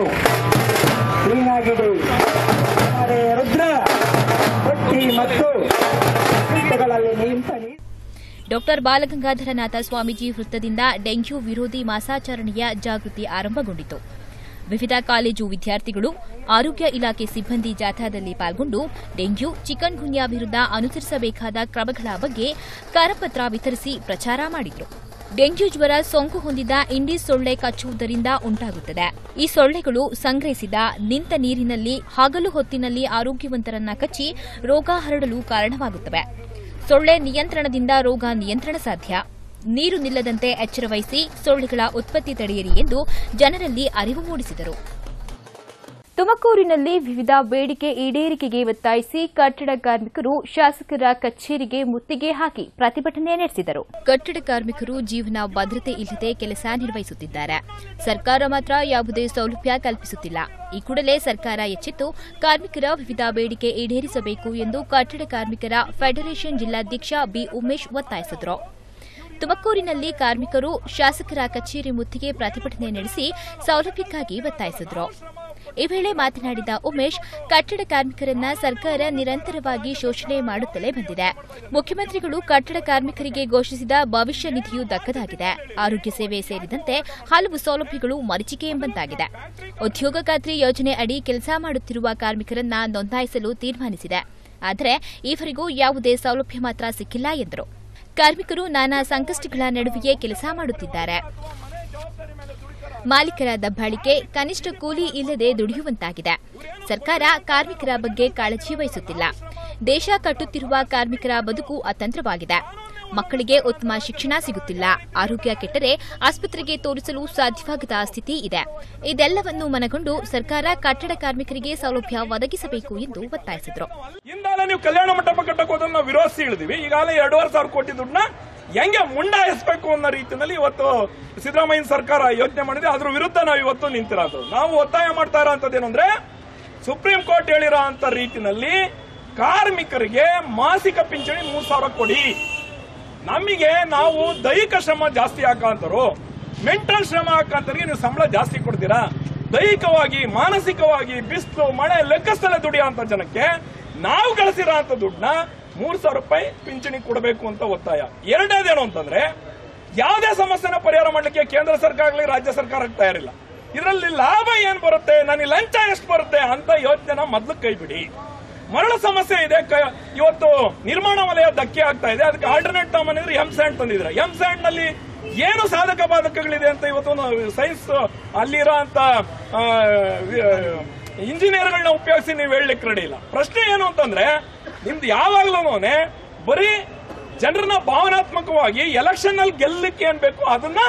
ಕ್ಲೀನಾಗಿದೆ ಆದರೆ ರುದ್ರ ಹೊಟ್ಟಿ ಮತ್ತು ಕೀಟಗಳಲ್ಲಿ ನಿಂತ ನೀರು ಡಾಕ್ಟರ್ ಬಾಲಗಂಗಾಧರನಾಥ ಸ್ವಾಮೀಜಿ ವೃತ್ತದಿಂದ ಡೆಂಗ್ಯೂ ವಿರೋಧಿ ಮಾಸಾಚರಣೆಯ ಜಾಗೃತಿ ಆರಂಭಗೊಂಡಿತು ವಿವಿಧ ಕಾಲೇಜು ವಿದ್ಯಾರ್ಥಿಗಳು ಆರೋಗ್ಯ ಇಲಾಖೆ ಸಿಬ್ಬಂದಿ ಜಾಥಾದಲ್ಲಿ ಪಾಲ್ಗೊಂಡು ಡೆಂಗ್ಯೂ ಚಿಕನ್ ಗುನ್ಯಾ ವಿರುದ್ಧ ಅನುಸರಿಸಬೇಕಾದ ಕ್ರಮಗಳ ಬಗ್ಗೆ ಕರಪತ್ರ ವಿತರಿಸಿ ಪ್ರಚಾರ ಮಾಡಿದರು ಡೆಂಗ್ಯೂ ಜ್ವರ ಸೋಂಕು ಹೊಂದಿದ ಇಂಡೀಸ್ ಸೊಳ್ಳೆ ಕಚ್ಚುವುದರಿಂದ ಉಂಟಾಗುತ್ತದೆ ಈ ಸೊಳ್ಳೆಗಳು ಸಂಗ್ರಹಿಸಿದ ನಿಂತ ನೀರಿನಲ್ಲಿ ಹಗಲು ಹೊತ್ತಿನಲ್ಲಿ ಆರೋಗ್ಯವಂತರನ್ನ ಕಚ್ಚಿ ರೋಗ ಹರಡಲು ಕಾರಣವಾಗುತ್ತವೆ ಸೊಳ್ಳೆ ನಿಯಂತ್ರಣದಿಂದ ರೋಗ ನಿಯಂತ್ರಣ ಸಾಧ್ಯ ನೀರು ನಿಲ್ಲದಂತೆ ಎಚ್ಚರವಹಿಸಿ ಸೊಳ್ಳೆಗಳ ಉತ್ಪತ್ತಿ ತಡೆಯಿರಿ ಎಂದು ಜನರಲ್ಲಿ ಅರಿವು ಮೂಡಿಸಿದರು ತುಮಕೂರಿನಲ್ಲಿ ವಿವಿಧ ಬೇಡಿಕೆ ಈಡೇರಿಕೆಗೆ ಒತ್ತಾಯಿಸಿ ಕಟ್ಟಡ ಕಾರ್ಮಿಕರು ಶಾಸಕರ ಕಚೇರಿಗೆ ಮುತ್ತಿಗೆ ಹಾಕಿ ಪ್ರತಿಭಟನೆ ನಡೆಸಿದರು ಕಟ್ಟಡ ಕಾರ್ಮಿಕರು ಜೀವನ ಭದ್ರತೆ ಇಲ್ಲದೆ ಕೆಲಸ ನಿರ್ವಹಿಸುತ್ತಿದ್ದಾರೆ ಸರ್ಕಾರ ಮಾತ್ರ ಯಾವುದೇ ಸೌಲಭ್ಯ ಕಲ್ಪಿಸುತ್ತಿಲ್ಲ ಈ ಕೂಡಲೇ ಸರ್ಕಾರ ಎಚ್ಚೆತ್ತು ಕಾರ್ಮಿಕರ ವಿವಿಧ ಬೇಡಿಕೆ ಈಡೇರಿಸಬೇಕು ಎಂದು ಕಟ್ಟಡ ಕಾರ್ಮಿಕರ ಫೆಡರೇಷನ್ ಜಿಲ್ಲಾಧ್ಯಕ್ಷ ಬಿ ಉಮೇಶ್ ಒತ್ತಾಯಿಸಿದರು ತುಮಕೂರಿನಲ್ಲಿ ಕಾರ್ಮಿಕರು ಶಾಸಕರ ಕಚೇರಿ ಮುತ್ತಿಗೆ ಪ್ರತಿಭಟನೆ ನಡೆಸಿ ಸೌಲಭ್ಯಕ್ಕಾಗಿ ಒತ್ತಾಯಿಸಿದರು ಈ ವೇಳೆ ಮಾತನಾಡಿದ ಉಮೇಶ್ ಕಟ್ಟಡ ಕಾರ್ಮಿಕರನ್ನ ಸರ್ಕಾರ ನಿರಂತರವಾಗಿ ಶೋಷಣೆ ಮಾಡುತ್ತಲೇ ಬಂದಿದೆ ಮುಖ್ಯಮಂತ್ರಿಗಳು ಕಟ್ಟಡ ಕಾರ್ಮಿಕರಿಗೆ ಘೋಷಿಸಿದ ಭವಿಷ್ಯ ನಿಧಿಯು ದಕ್ಕದಾಗಿದೆ ಆರೋಗ್ಯ ಸೇವೆ ಸೇರಿದಂತೆ ಹಲವು ಸೌಲಭ್ಯಗಳು ಮರೀಚಿಕೆ ಎಂಬಂತಾಗಿದೆ ಉದ್ಯೋಗ ಖಾತ್ರಿ ಯೋಜನೆ ಅಡಿ ಕೆಲಸ ಮಾಡುತ್ತಿರುವ ಕಾರ್ಮಿಕರನ್ನ ನೋಂದಾಯಿಸಲು ತೀರ್ಮಾನಿಸಿದೆ ಆದರೆ ಈವರೆಗೂ ಯಾವುದೇ ಸೌಲಭ್ಯ ಮಾತ್ರ ಸಿಕ್ಕಿಲ್ಲ ಎಂದರು ಕಾರ್ಮಿಕರು ನಾನಾ ಸಂಕಷ್ಟಗಳ ನಡುವೆಯೇ ಕೆಲಸ ಮಾಡುತ್ತಿದ್ದಾರೆ ಮಾಲೀಕರ ದಬ್ಬಾಳಿಕೆ ಕನಿಷ್ಠ ಕೂಲಿ ಇಲ್ಲದೆ ದುಡಿಯುವಂತಾಗಿದೆ ಸರ್ಕಾರ ಕಾರ್ಮಿಕರ ಬಗ್ಗೆ ಕಾಳಜಿ ವಹಿಸುತ್ತಿಲ್ಲ ದೇಶ ಕಟ್ಟುತ್ತಿರುವ ಕಾರ್ಮಿಕರ ಬದುಕು ಅತಂತ್ರವಾಗಿದೆ ಮಕ್ಕಳಿಗೆ ಉತ್ತಮ ಶಿಕ್ಷಣ ಸಿಗುತ್ತಿಲ್ಲ ಆರೋಗ್ಯ ಕೆಟ್ಟರೆ ಆಸ್ಪತ್ರೆಗೆ ತೋರಿಸಲು ಸಾಧ್ಯವಾಗದ ಸ್ಥಿತಿ ಇದೆ ಇದೆಲ್ಲವನ್ನು ಮನಗೊಂಡು ಸರ್ಕಾರ ಕಟ್ಟಡ ಕಾರ್ಮಿಕರಿಗೆ ಸೌಲಭ್ಯ ಒದಗಿಸಬೇಕು ಎಂದು ಒತ್ತಾಯಿಸಿದರು ಹಿಂದಾಲೆ ನೀವು ಕಲ್ಯಾಣ ಮಂಟಪ ಕಟ್ಟಕ್ಕೆ ಹೋದ್ರೆ ನಾವು ವಿರೋಧಿಸಿ ಹೇಳಿದ್ವಿ ಈಗಾಗಲೇ ಎರಡೂವರೆ ಸಾವಿರ ಕೋಟಿ ದುಡ್ಡನ್ನ ಹೆಂಗೆ ಮುಂಡಾಯಿಸಬೇಕು ಅನ್ನೋ ರೀತಿಯಲ್ಲಿ ಇವತ್ತು ಸಿದ್ದರಾಮಯ್ಯ ಸರ್ಕಾರ ಯೋಚನೆ ಮಾಡಿದೆ ಅದ್ರ ವಿರುದ್ಧ ನಾವು ಇವತ್ತು ನಿಂತಿರೋದು ನಾವು ಒತ್ತಾಯ ಮಾಡ್ತಾ ಇರೋಂಥದ್ದು ಏನಂದ್ರೆ ಸುಪ್ರೀಂ ಕೋರ್ಟ್ ಹೇಳಿರೋ ಅಂತ ರೀತಿನಲ್ಲಿ ಕಾರ್ಮಿಕರಿಗೆ ಮಾಸಿಕ ಪಿಂಚಣಿ ಮೂರ್ ಸಾವಿರ ಕೊಡಿ ನಮಗೆ ನಾವು ದೈಹಿಕ ಶ್ರಮ ಜಾಸ್ತಿ ಹಾಕಂತರು ಮೆಂಟಲ್ ಶ್ರಮ ಹಾಕಂತರಿಗೆ ನೀವು ಸಂಬಳ ಜಾಸ್ತಿ ಕೊಡ್ತೀರಾ ದೈಹಿಕವಾಗಿ ಮಾನಸಿಕವಾಗಿ ಬಿಸಿಲು ಮಳೆ ಲೆಕ್ಕಸ್ಥಲೆ ದುಡಿಯುವಂತ ಜನಕ್ಕೆ ನಾವು ಗಳಿಸಿರೋ ಅಂತ ದುಡ್ಡನ್ನ ಮೂರ್ ಸಾವಿರ ರೂಪಾಯಿ ಪಿಂಚಣಿ ಕೊಡಬೇಕು ಅಂತ ಒತ್ತಾಯ ಎರಡನೇದೇನು ಅಂತಂದ್ರೆ ಯಾವುದೇ ಸಮಸ್ಯೆನ ಪರಿಹಾರ ಮಾಡ್ಲಿಕ್ಕೆ ಕೇಂದ್ರ ಸರ್ಕಾರ ಆಗಲಿ ರಾಜ್ಯ ಸರ್ಕಾರ ತಯಾರಿಲ್ಲ ಇದರಲ್ಲಿ ಲಾಭ ಏನ್ ಬರುತ್ತೆ ನನಗೆ ಲಂಚ ಎಷ್ಟು ಬರುತ್ತೆ ಅಂತ ಯೋಚನೆನ ಮೊದ್ಲು ಕೈ ಬಿಡಿ ಮರಳು ಸಮಸ್ಯೆ ಇದೆ ಕ- ಇವತ್ತು ನಿರ್ಮಾಣ ವಲಯ ಧಕ್ಕೆ ಆಗ್ತಾ ಇದೆ ಅದಕ್ಕೆ ಆಲ್ಟರ್ನೇಟ್ ಅಂದ್ರೆ ಎಂ ಸ್ಯಾಂಡ್ ತಂದಿದ್ರೆ ಎಂ ಸ್ಯಾಂಡ್ ನಲ್ಲಿ ಏನು ಸಾಧಕ ಬಾಧಕಗಳಿದೆ ಅಂತ ಇವತ್ತು ಸೈನ್ಸ್ ಅಲ್ಲಿರೋ ಅಂತ ಇಂಜಿನಿಯರ್ಗಳನ್ನ ಉಪಯೋಗಿಸಿ ನೀವು ಹೇಳಲಿಕ್ಕೆ ರೆಡಿ ಇಲ್ಲ ಪ್ರಶ್ನೆ ಏನು ಅಂತಂದ್ರೆ ನಿಮ್ದು ಯಾವಾಗ್ಲೂ ಬರೀ ಜನರನ್ನ ಭಾವನಾತ್ಮಕವಾಗಿ ಎಲೆಕ್ಷನ್ ಅಲ್ಲಿ ಗೆಲ್ಲಲಿಕ್ಕೆ ಏನ್ ಬೇಕು ಅದನ್ನ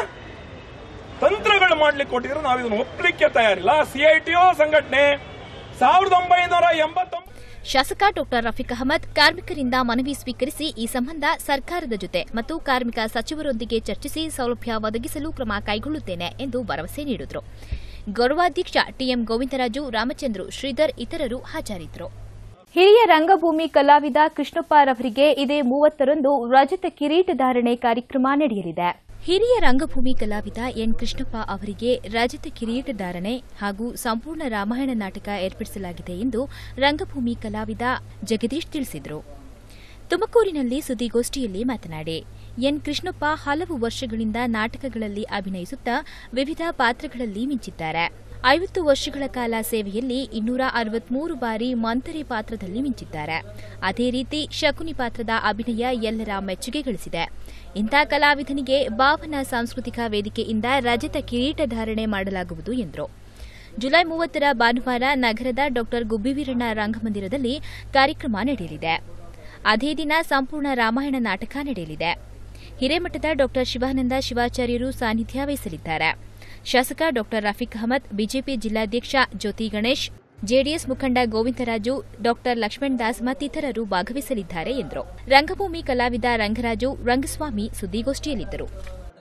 ತಂತ್ರಗಳು ಮಾಡ್ಲಿಕ್ಕೆ ಕೊಟ್ಟಿದ್ರು ನಾವು ಇದನ್ನ ಒಪ್ಪಲಿಕ್ಕೆ ತಯಾರಿಲ್ಲ ಸಿಐಟಿಒ ಸಂಘಟನೆ ಸಾವಿರದ ಒಂಬೈನೂರ ಎಂಬತ್ತೊಂಬತ್ತು ಶಾಸಕ ಡಾಕ್ಟರ್ ರಫೀಕ್ ಅಹಮದ್ ಕಾರ್ಮಿಕರಿಂದ ಮನವಿ ಸ್ವೀಕರಿಸಿ ಈ ಸಂಬಂಧ ಸರ್ಕಾರದ ಜೊತೆ ಮತ್ತು ಕಾರ್ಮಿಕ ಸಚಿವರೊಂದಿಗೆ ಚರ್ಚಿಸಿ ಸೌಲಭ್ಯ ಒದಗಿಸಲು ಕ್ರಮ ಕೈಗೊಳ್ಳುತ್ತೇನೆ ಎಂದು ಭರವಸೆ ನೀಡಿದರು ಗೌರವಾಧ್ಯಕ್ಷ ಟಿಎಂ ಗೋವಿಂದರಾಜು ರಾಮಚಂದ್ರು ಶ್ರೀಧರ್ ಇತರರು ಹಾಜರಿದ್ದರು ಹಿರಿಯ ರಂಗಭೂಮಿ ಕಲಾವಿದ ಕೃಷ್ಣಪ್ಪರವರಿಗೆ ಇದೇ ಮೂವತ್ತರಂದು ರಜತ ಕಿರೀಟ ಧಾರಣೆ ಕಾರ್ಯಕ್ರಮ ನಡೆಯಲಿದೆ ಹಿರಿಯ ರಂಗಭೂಮಿ ಕಲಾವಿದ ಎನ್ ಕೃಷ್ಣಪ್ಪ ಅವರಿಗೆ ರಜತ ಕಿರೀಟ ಧಾರಣೆ ಹಾಗೂ ಸಂಪೂರ್ಣ ರಾಮಾಯಣ ನಾಟಕ ಏರ್ಪಡಿಸಲಾಗಿದೆ ಎಂದು ರಂಗಭೂಮಿ ಕಲಾವಿದ ಜಗದೀಶ್ ತಿಳಿಸಿದರು ತುಮಕೂರಿನಲ್ಲಿ ಸುದ್ದಿಗೋಷ್ಠಿಯಲ್ಲಿ ಮಾತನಾಡಿ ಎನ್ ಕೃಷ್ಣಪ್ಪ ಹಲವು ವರ್ಷಗಳಿಂದ ನಾಟಕಗಳಲ್ಲಿ ಅಭಿನಯಿಸುತ್ತಾ ವಿವಿಧ ಪಾತ್ರಗಳಲ್ಲಿ ಮಿಂಚಿದ್ದಾರೆ ಐವತ್ತು ವರ್ಷಗಳ ಕಾಲ ಸೇವೆಯಲ್ಲಿ ಇನ್ನೂರ ಅರವತ್ಮೂರು ಬಾರಿ ಮಂಥರೆ ಪಾತ್ರದಲ್ಲಿ ಮಿಂಚಿದ್ದಾರೆ ಅದೇ ರೀತಿ ಶಕುನಿ ಪಾತ್ರದ ಅಭಿನಯ ಎಲ್ಲರ ಮೆಚ್ಚುಗೆ ಗಳಿಸಿದೆ ಇಂಥ ಕಲಾವಿದನಿಗೆ ಭಾವನಾ ಸಾಂಸ್ಕೃತಿಕ ವೇದಿಕೆಯಿಂದ ರಜತ ಕಿರೀಟ ಧಾರಣೆ ಮಾಡಲಾಗುವುದು ಎಂದರು ಜುಲೈ ಮೂವತ್ತರ ಭಾನುವಾರ ನಗರದ ಡಾ ಗುಬ್ಬಿವೀರಣ್ಣ ರಂಗಮಂದಿರದಲ್ಲಿ ಕಾರ್ಯಕ್ರಮ ನಡೆಯಲಿದೆ ಅದೇ ದಿನ ಸಂಪೂರ್ಣ ರಾಮಾಯಣ ನಾಟಕ ನಡೆಯಲಿದೆ ಹಿರೇಮಠದ ಡಾ ಶಿವಾನಂದ ಶಿವಾಚಾರ್ಯರು ಸಾನ್ನಿಧ್ಯ ವಹಿಸಲಿದ್ದಾರೆ ಶಾಸಕ ಡಾ ರಫೀಕ್ ಅಹಮದ್ ಬಿಜೆಪಿ ಜಿಲ್ಲಾಧ್ಯಕ್ಷ ಜ್ಯೋತಿ ಗಣೇಶ್ ಜೆಡಿಎಸ್ ಮುಖಂಡ ಗೋವಿಂದರಾಜು ಡಾ ಲಕ್ಷ್ಮಣ್ ದಾಸ್ ಮತ್ತಿತರರು ಭಾಗವಹಿಸಲಿದ್ದಾರೆ ಎಂದರು ರಂಗಭೂಮಿ ಕಲಾವಿದ ರಂಗರಾಜು ರಂಗಸ್ವಾಮಿ ಸುದ್ದಿಗೋಷ್ಠಿಯಲ್ಲಿದ್ದರು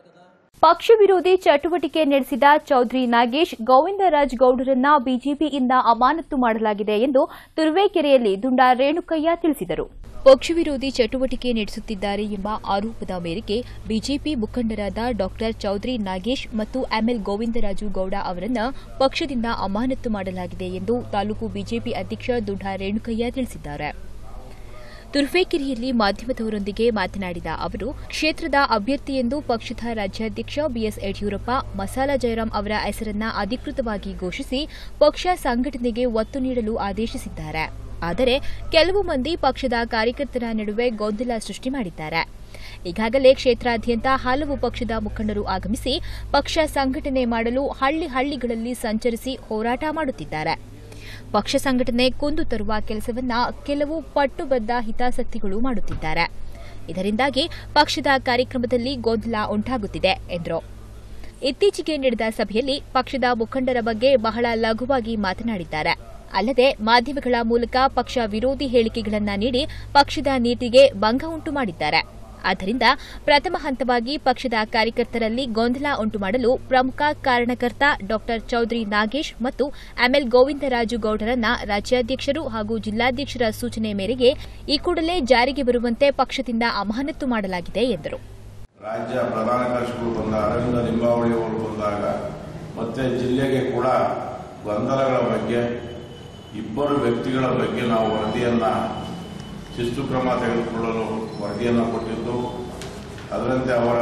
ಪಕ್ಷ ವಿರೋಧಿ ಚಟುವಟಿಕೆ ನಡೆಸಿದ ಚೌಧರಿ ನಾಗೇಶ್ ಗೋವಿಂದರಾಜ್ ಗೌಡರನ್ನ ಬಿಜೆಪಿಯಿಂದ ಅಮಾನತು ಮಾಡಲಾಗಿದೆ ಎಂದು ತುರುವೇಕೆರೆಯಲ್ಲಿ ದುಂಡಾ ರೇಣುಕಯ್ಯ ತಿಳಿಸಿದರು ಪಕ್ಷ ವಿರೋಧಿ ಚಟುವಟಿಕೆ ನಡೆಸುತ್ತಿದ್ದಾರೆ ಎಂಬ ಆರೋಪದ ಮೇರೆಗೆ ಬಿಜೆಪಿ ಮುಖಂಡರಾದ ಡಾ ಚೌಧರಿ ನಾಗೇಶ್ ಮತ್ತು ಎಂಎಲ್ ಗೋವಿಂದರಾಜು ಗೌಡ ಅವರನ್ನ ಪಕ್ಷದಿಂದ ಅಮಾನತು ಮಾಡಲಾಗಿದೆ ಎಂದು ತಾಲೂಕು ಬಿಜೆಪಿ ಅಧ್ಯಕ್ಷ ದುಢಾ ರೇಣುಕಯ್ಯ ತಿಳಿಸಿದ್ದಾರೆ ತುರುವೇಕೆರೆಯಲ್ಲಿ ಮಾಧ್ಯಮದವರೊಂದಿಗೆ ಮಾತನಾಡಿದ ಅವರು ಕ್ಷೇತ್ರದ ಅಭ್ಯರ್ಥಿ ಎಂದು ಪಕ್ಷದ ರಾಜ್ಯಾಧ್ಯಕ್ಷ ಬಿಎಸ್ ಯಡಿಯೂರಪ್ಪ ಮಸಾಲ ಜಯರಾಂ ಅವರ ಹೆಸರನ್ನ ಅಧಿಕೃತವಾಗಿ ಘೋಷಿಸಿ ಪಕ್ಷ ಸಂಘಟನೆಗೆ ಒತ್ತು ನೀಡಲು ಆದೇಶಿಸಿದ್ದಾರೆ ಆದರೆ ಕೆಲವು ಮಂದಿ ಪಕ್ಷದ ಕಾರ್ಯಕರ್ತರ ನಡುವೆ ಗೊಂದಲ ಸೃಷ್ಟಿ ಮಾಡಿದ್ದಾರೆ ಈಗಾಗಲೇ ಕ್ಷೇತ್ರಾದ್ಯಂತ ಹಲವು ಪಕ್ಷದ ಮುಖಂಡರು ಆಗಮಿಸಿ ಪಕ್ಷ ಸಂಘಟನೆ ಮಾಡಲು ಹಳ್ಳಿ ಹಳ್ಳಿಗಳಲ್ಲಿ ಸಂಚರಿಸಿ ಹೋರಾಟ ಮಾಡುತ್ತಿದ್ದಾರೆ ಪಕ್ಷ ಸಂಘಟನೆ ಕುಂದು ತರುವ ಕೆಲಸವನ್ನ ಕೆಲವು ಪಟ್ಟುಬದ್ಧ ಹಿತಾಸಕ್ತಿಗಳು ಮಾಡುತ್ತಿದ್ದಾರೆ ಇದರಿಂದಾಗಿ ಪಕ್ಷದ ಕಾರ್ಯಕ್ರಮದಲ್ಲಿ ಗೊಂದಲ ಉಂಟಾಗುತ್ತಿದೆ ಎಂದರು ಇತ್ತೀಚೆಗೆ ನಡೆದ ಸಭೆಯಲ್ಲಿ ಪಕ್ಷದ ಮುಖಂಡರ ಬಗ್ಗೆ ಬಹಳ ಲಘುವಾಗಿ ಮಾತನಾಡಿದ್ದಾರೆ ಅಲ್ಲದೆ ಮಾಧ್ಯಮಗಳ ಮೂಲಕ ಪಕ್ಷ ವಿರೋಧಿ ಹೇಳಿಕೆಗಳನ್ನ ನೀಡಿ ಪಕ್ಷದ ನೀತಿಗೆ ಭಂಗ ಉಂಟು ಮಾಡಿದ್ದಾರೆ ಆದ್ದರಿಂದ ಪ್ರಥಮ ಹಂತವಾಗಿ ಪಕ್ಷದ ಕಾರ್ಯಕರ್ತರಲ್ಲಿ ಗೊಂದಲ ಉಂಟು ಮಾಡಲು ಪ್ರಮುಖ ಕಾರಣಕರ್ತ ಡಾ ಚೌಧರಿ ನಾಗೇಶ್ ಮತ್ತು ಎಂಎಲ್ ಗೋವಿಂದರಾಜು ಗೌಡರನ್ನ ರಾಜ್ಯಾಧ್ಯಕ್ಷರು ಹಾಗೂ ಜಿಲ್ಲಾಧ್ಯಕ್ಷರ ಸೂಚನೆ ಮೇರೆಗೆ ಈ ಕೂಡಲೇ ಜಾರಿಗೆ ಬರುವಂತೆ ಪಕ್ಷದಿಂದ ಅಮಾನತು ಮಾಡಲಾಗಿದೆ ಎಂದರು ರಾಜ್ಯ ಪ್ರಧಾನ ಕಾರ್ಯದರ್ಶಿಗಳು ಬಂದ ಅರವಿಂದ ಲಿಂಬಾವಳಿ ಅವರು ಬಂದಾಗ ಮತ್ತೆ ಜಿಲ್ಲೆಗೆ ಕೂಡ ಗೊಂದಲಗಳ ಬಗ್ಗೆ ಇಬ್ಬರು ವ್ಯಕ್ತಿಗಳ ಬಗ್ಗೆ ನಾವು ವರದಿಯನ್ನ ಶಿಸ್ತು ಕ್ರಮ ತೆಗೆದುಕೊಳ್ಳಲು ವರದಿಯನ್ನು ಕೊಟ್ಟಿದ್ದು ಅದರಂತೆ ಅವರ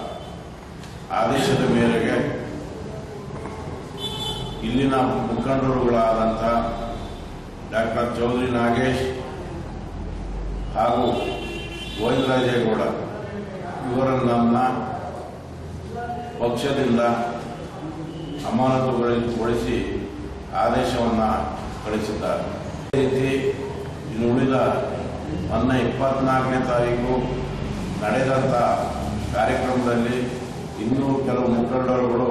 ಆದೇಶದ ಮೇರೆಗೆ ಇಲ್ಲಿನ ಮುಖಂಡರುಗಳಾದಂಥ ಡಾಕ್ಟರ್ ಚೌಧರಿ ನಾಗೇಶ್ ಹಾಗೂ ಗೋವಿಂದರಾಜೇಗೌಡ ಇವರನ್ನ ಪಕ್ಷದಿಂದ ಅಮಾನತುಗೊಳಿಸಿ ಆದೇಶವನ್ನು ಕಳಿಸಿದ್ದಾರೆ ಅದೇ ರೀತಿ ಇನ್ನು ಉಳಿದ ಮೊನ್ನೆ ಇಪ್ಪತ್ನಾಲ್ಕನೇ ತಾರೀಕು ನಡೆದಂಥ ಕಾರ್ಯಕ್ರಮದಲ್ಲಿ ಇನ್ನೂ ಕೆಲವು ಮುಖಂಡರುಗಳು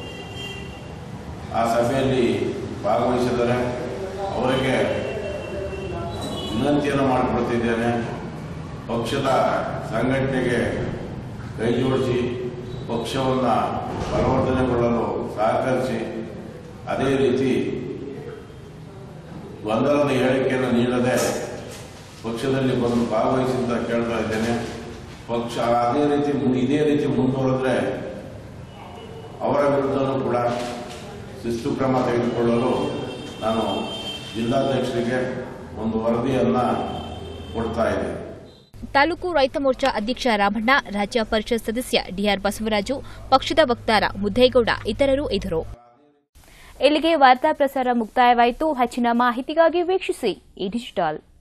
ಆ ಸಭೆಯಲ್ಲಿ ಭಾಗವಹಿಸಿದರೆ ಅವರಿಗೆ ವಿನಂತಿಯನ್ನು ಮಾಡಿಕೊಡ್ತಿದ್ದೇನೆ ಪಕ್ಷದ ಸಂಘಟನೆಗೆ ಕೈ ಜೋಡಿಸಿ ಪಕ್ಷವನ್ನು ಬಲವರ್ಧನೆಗೊಳ್ಳಲು ಸಹಕರಿಸಿ ಅದೇ ರೀತಿ ಗೊಂದಲದ ಹೇಳಿಕೆಯನ್ನು ನೀಡದೆ ಪಕ್ಷದಲ್ಲಿ ಬಂದು ಭಾಗವಹಿಸಿ ಅಂತ ಕೇಳ್ತಾ ಇದ್ದೇನೆ ಪಕ್ಷ ಅದೇ ರೀತಿ ಮು- ಇದೇ ರೀತಿ ಮುಂದುವರೆದ್ರೆ ಅವರ ವಿರುದ್ಧನೂ ಕೂಡ ಶಿಸ್ತು ಕ್ರಮ ತೆಗೆದುಕೊಳ್ಳಲು ನಾನು ಜಿಲ್ಲಾಧ್ಯಕ್ಷರಿಗೆ ಒಂದು ವರದಿಯನ್ನು ಕೊಡ್ತಾ ಇದ್ದೇನೆ ತಾಲೂಕು ರೈತ ಮೋರ್ಚಾ ಅಧ್ಯಕ್ಷ ರಾಮಣ್ಣ ರಾಜ್ಯ ಪರಿಷತ್ ಸದಸ್ಯ ಡಿಆರ್ ಬಸವರಾಜು ಪಕ್ಷದ ವಕ್ತಾರ ಮುದ್ದೇಗೌಡ ಇತರರು ಇದ್ದರು ಇಲ್ಲಿಗೆ ವಾರ್ತಾ ಪ್ರಸಾರ ಮುಕ್ತಾಯವಾಯಿತು ಹೆಚ್ಚಿನ ಮಾಹಿತಿಗಾಗಿ ವೀಕ್ಷಿಸಿ ಈ ಡಿಜಿಟಲ್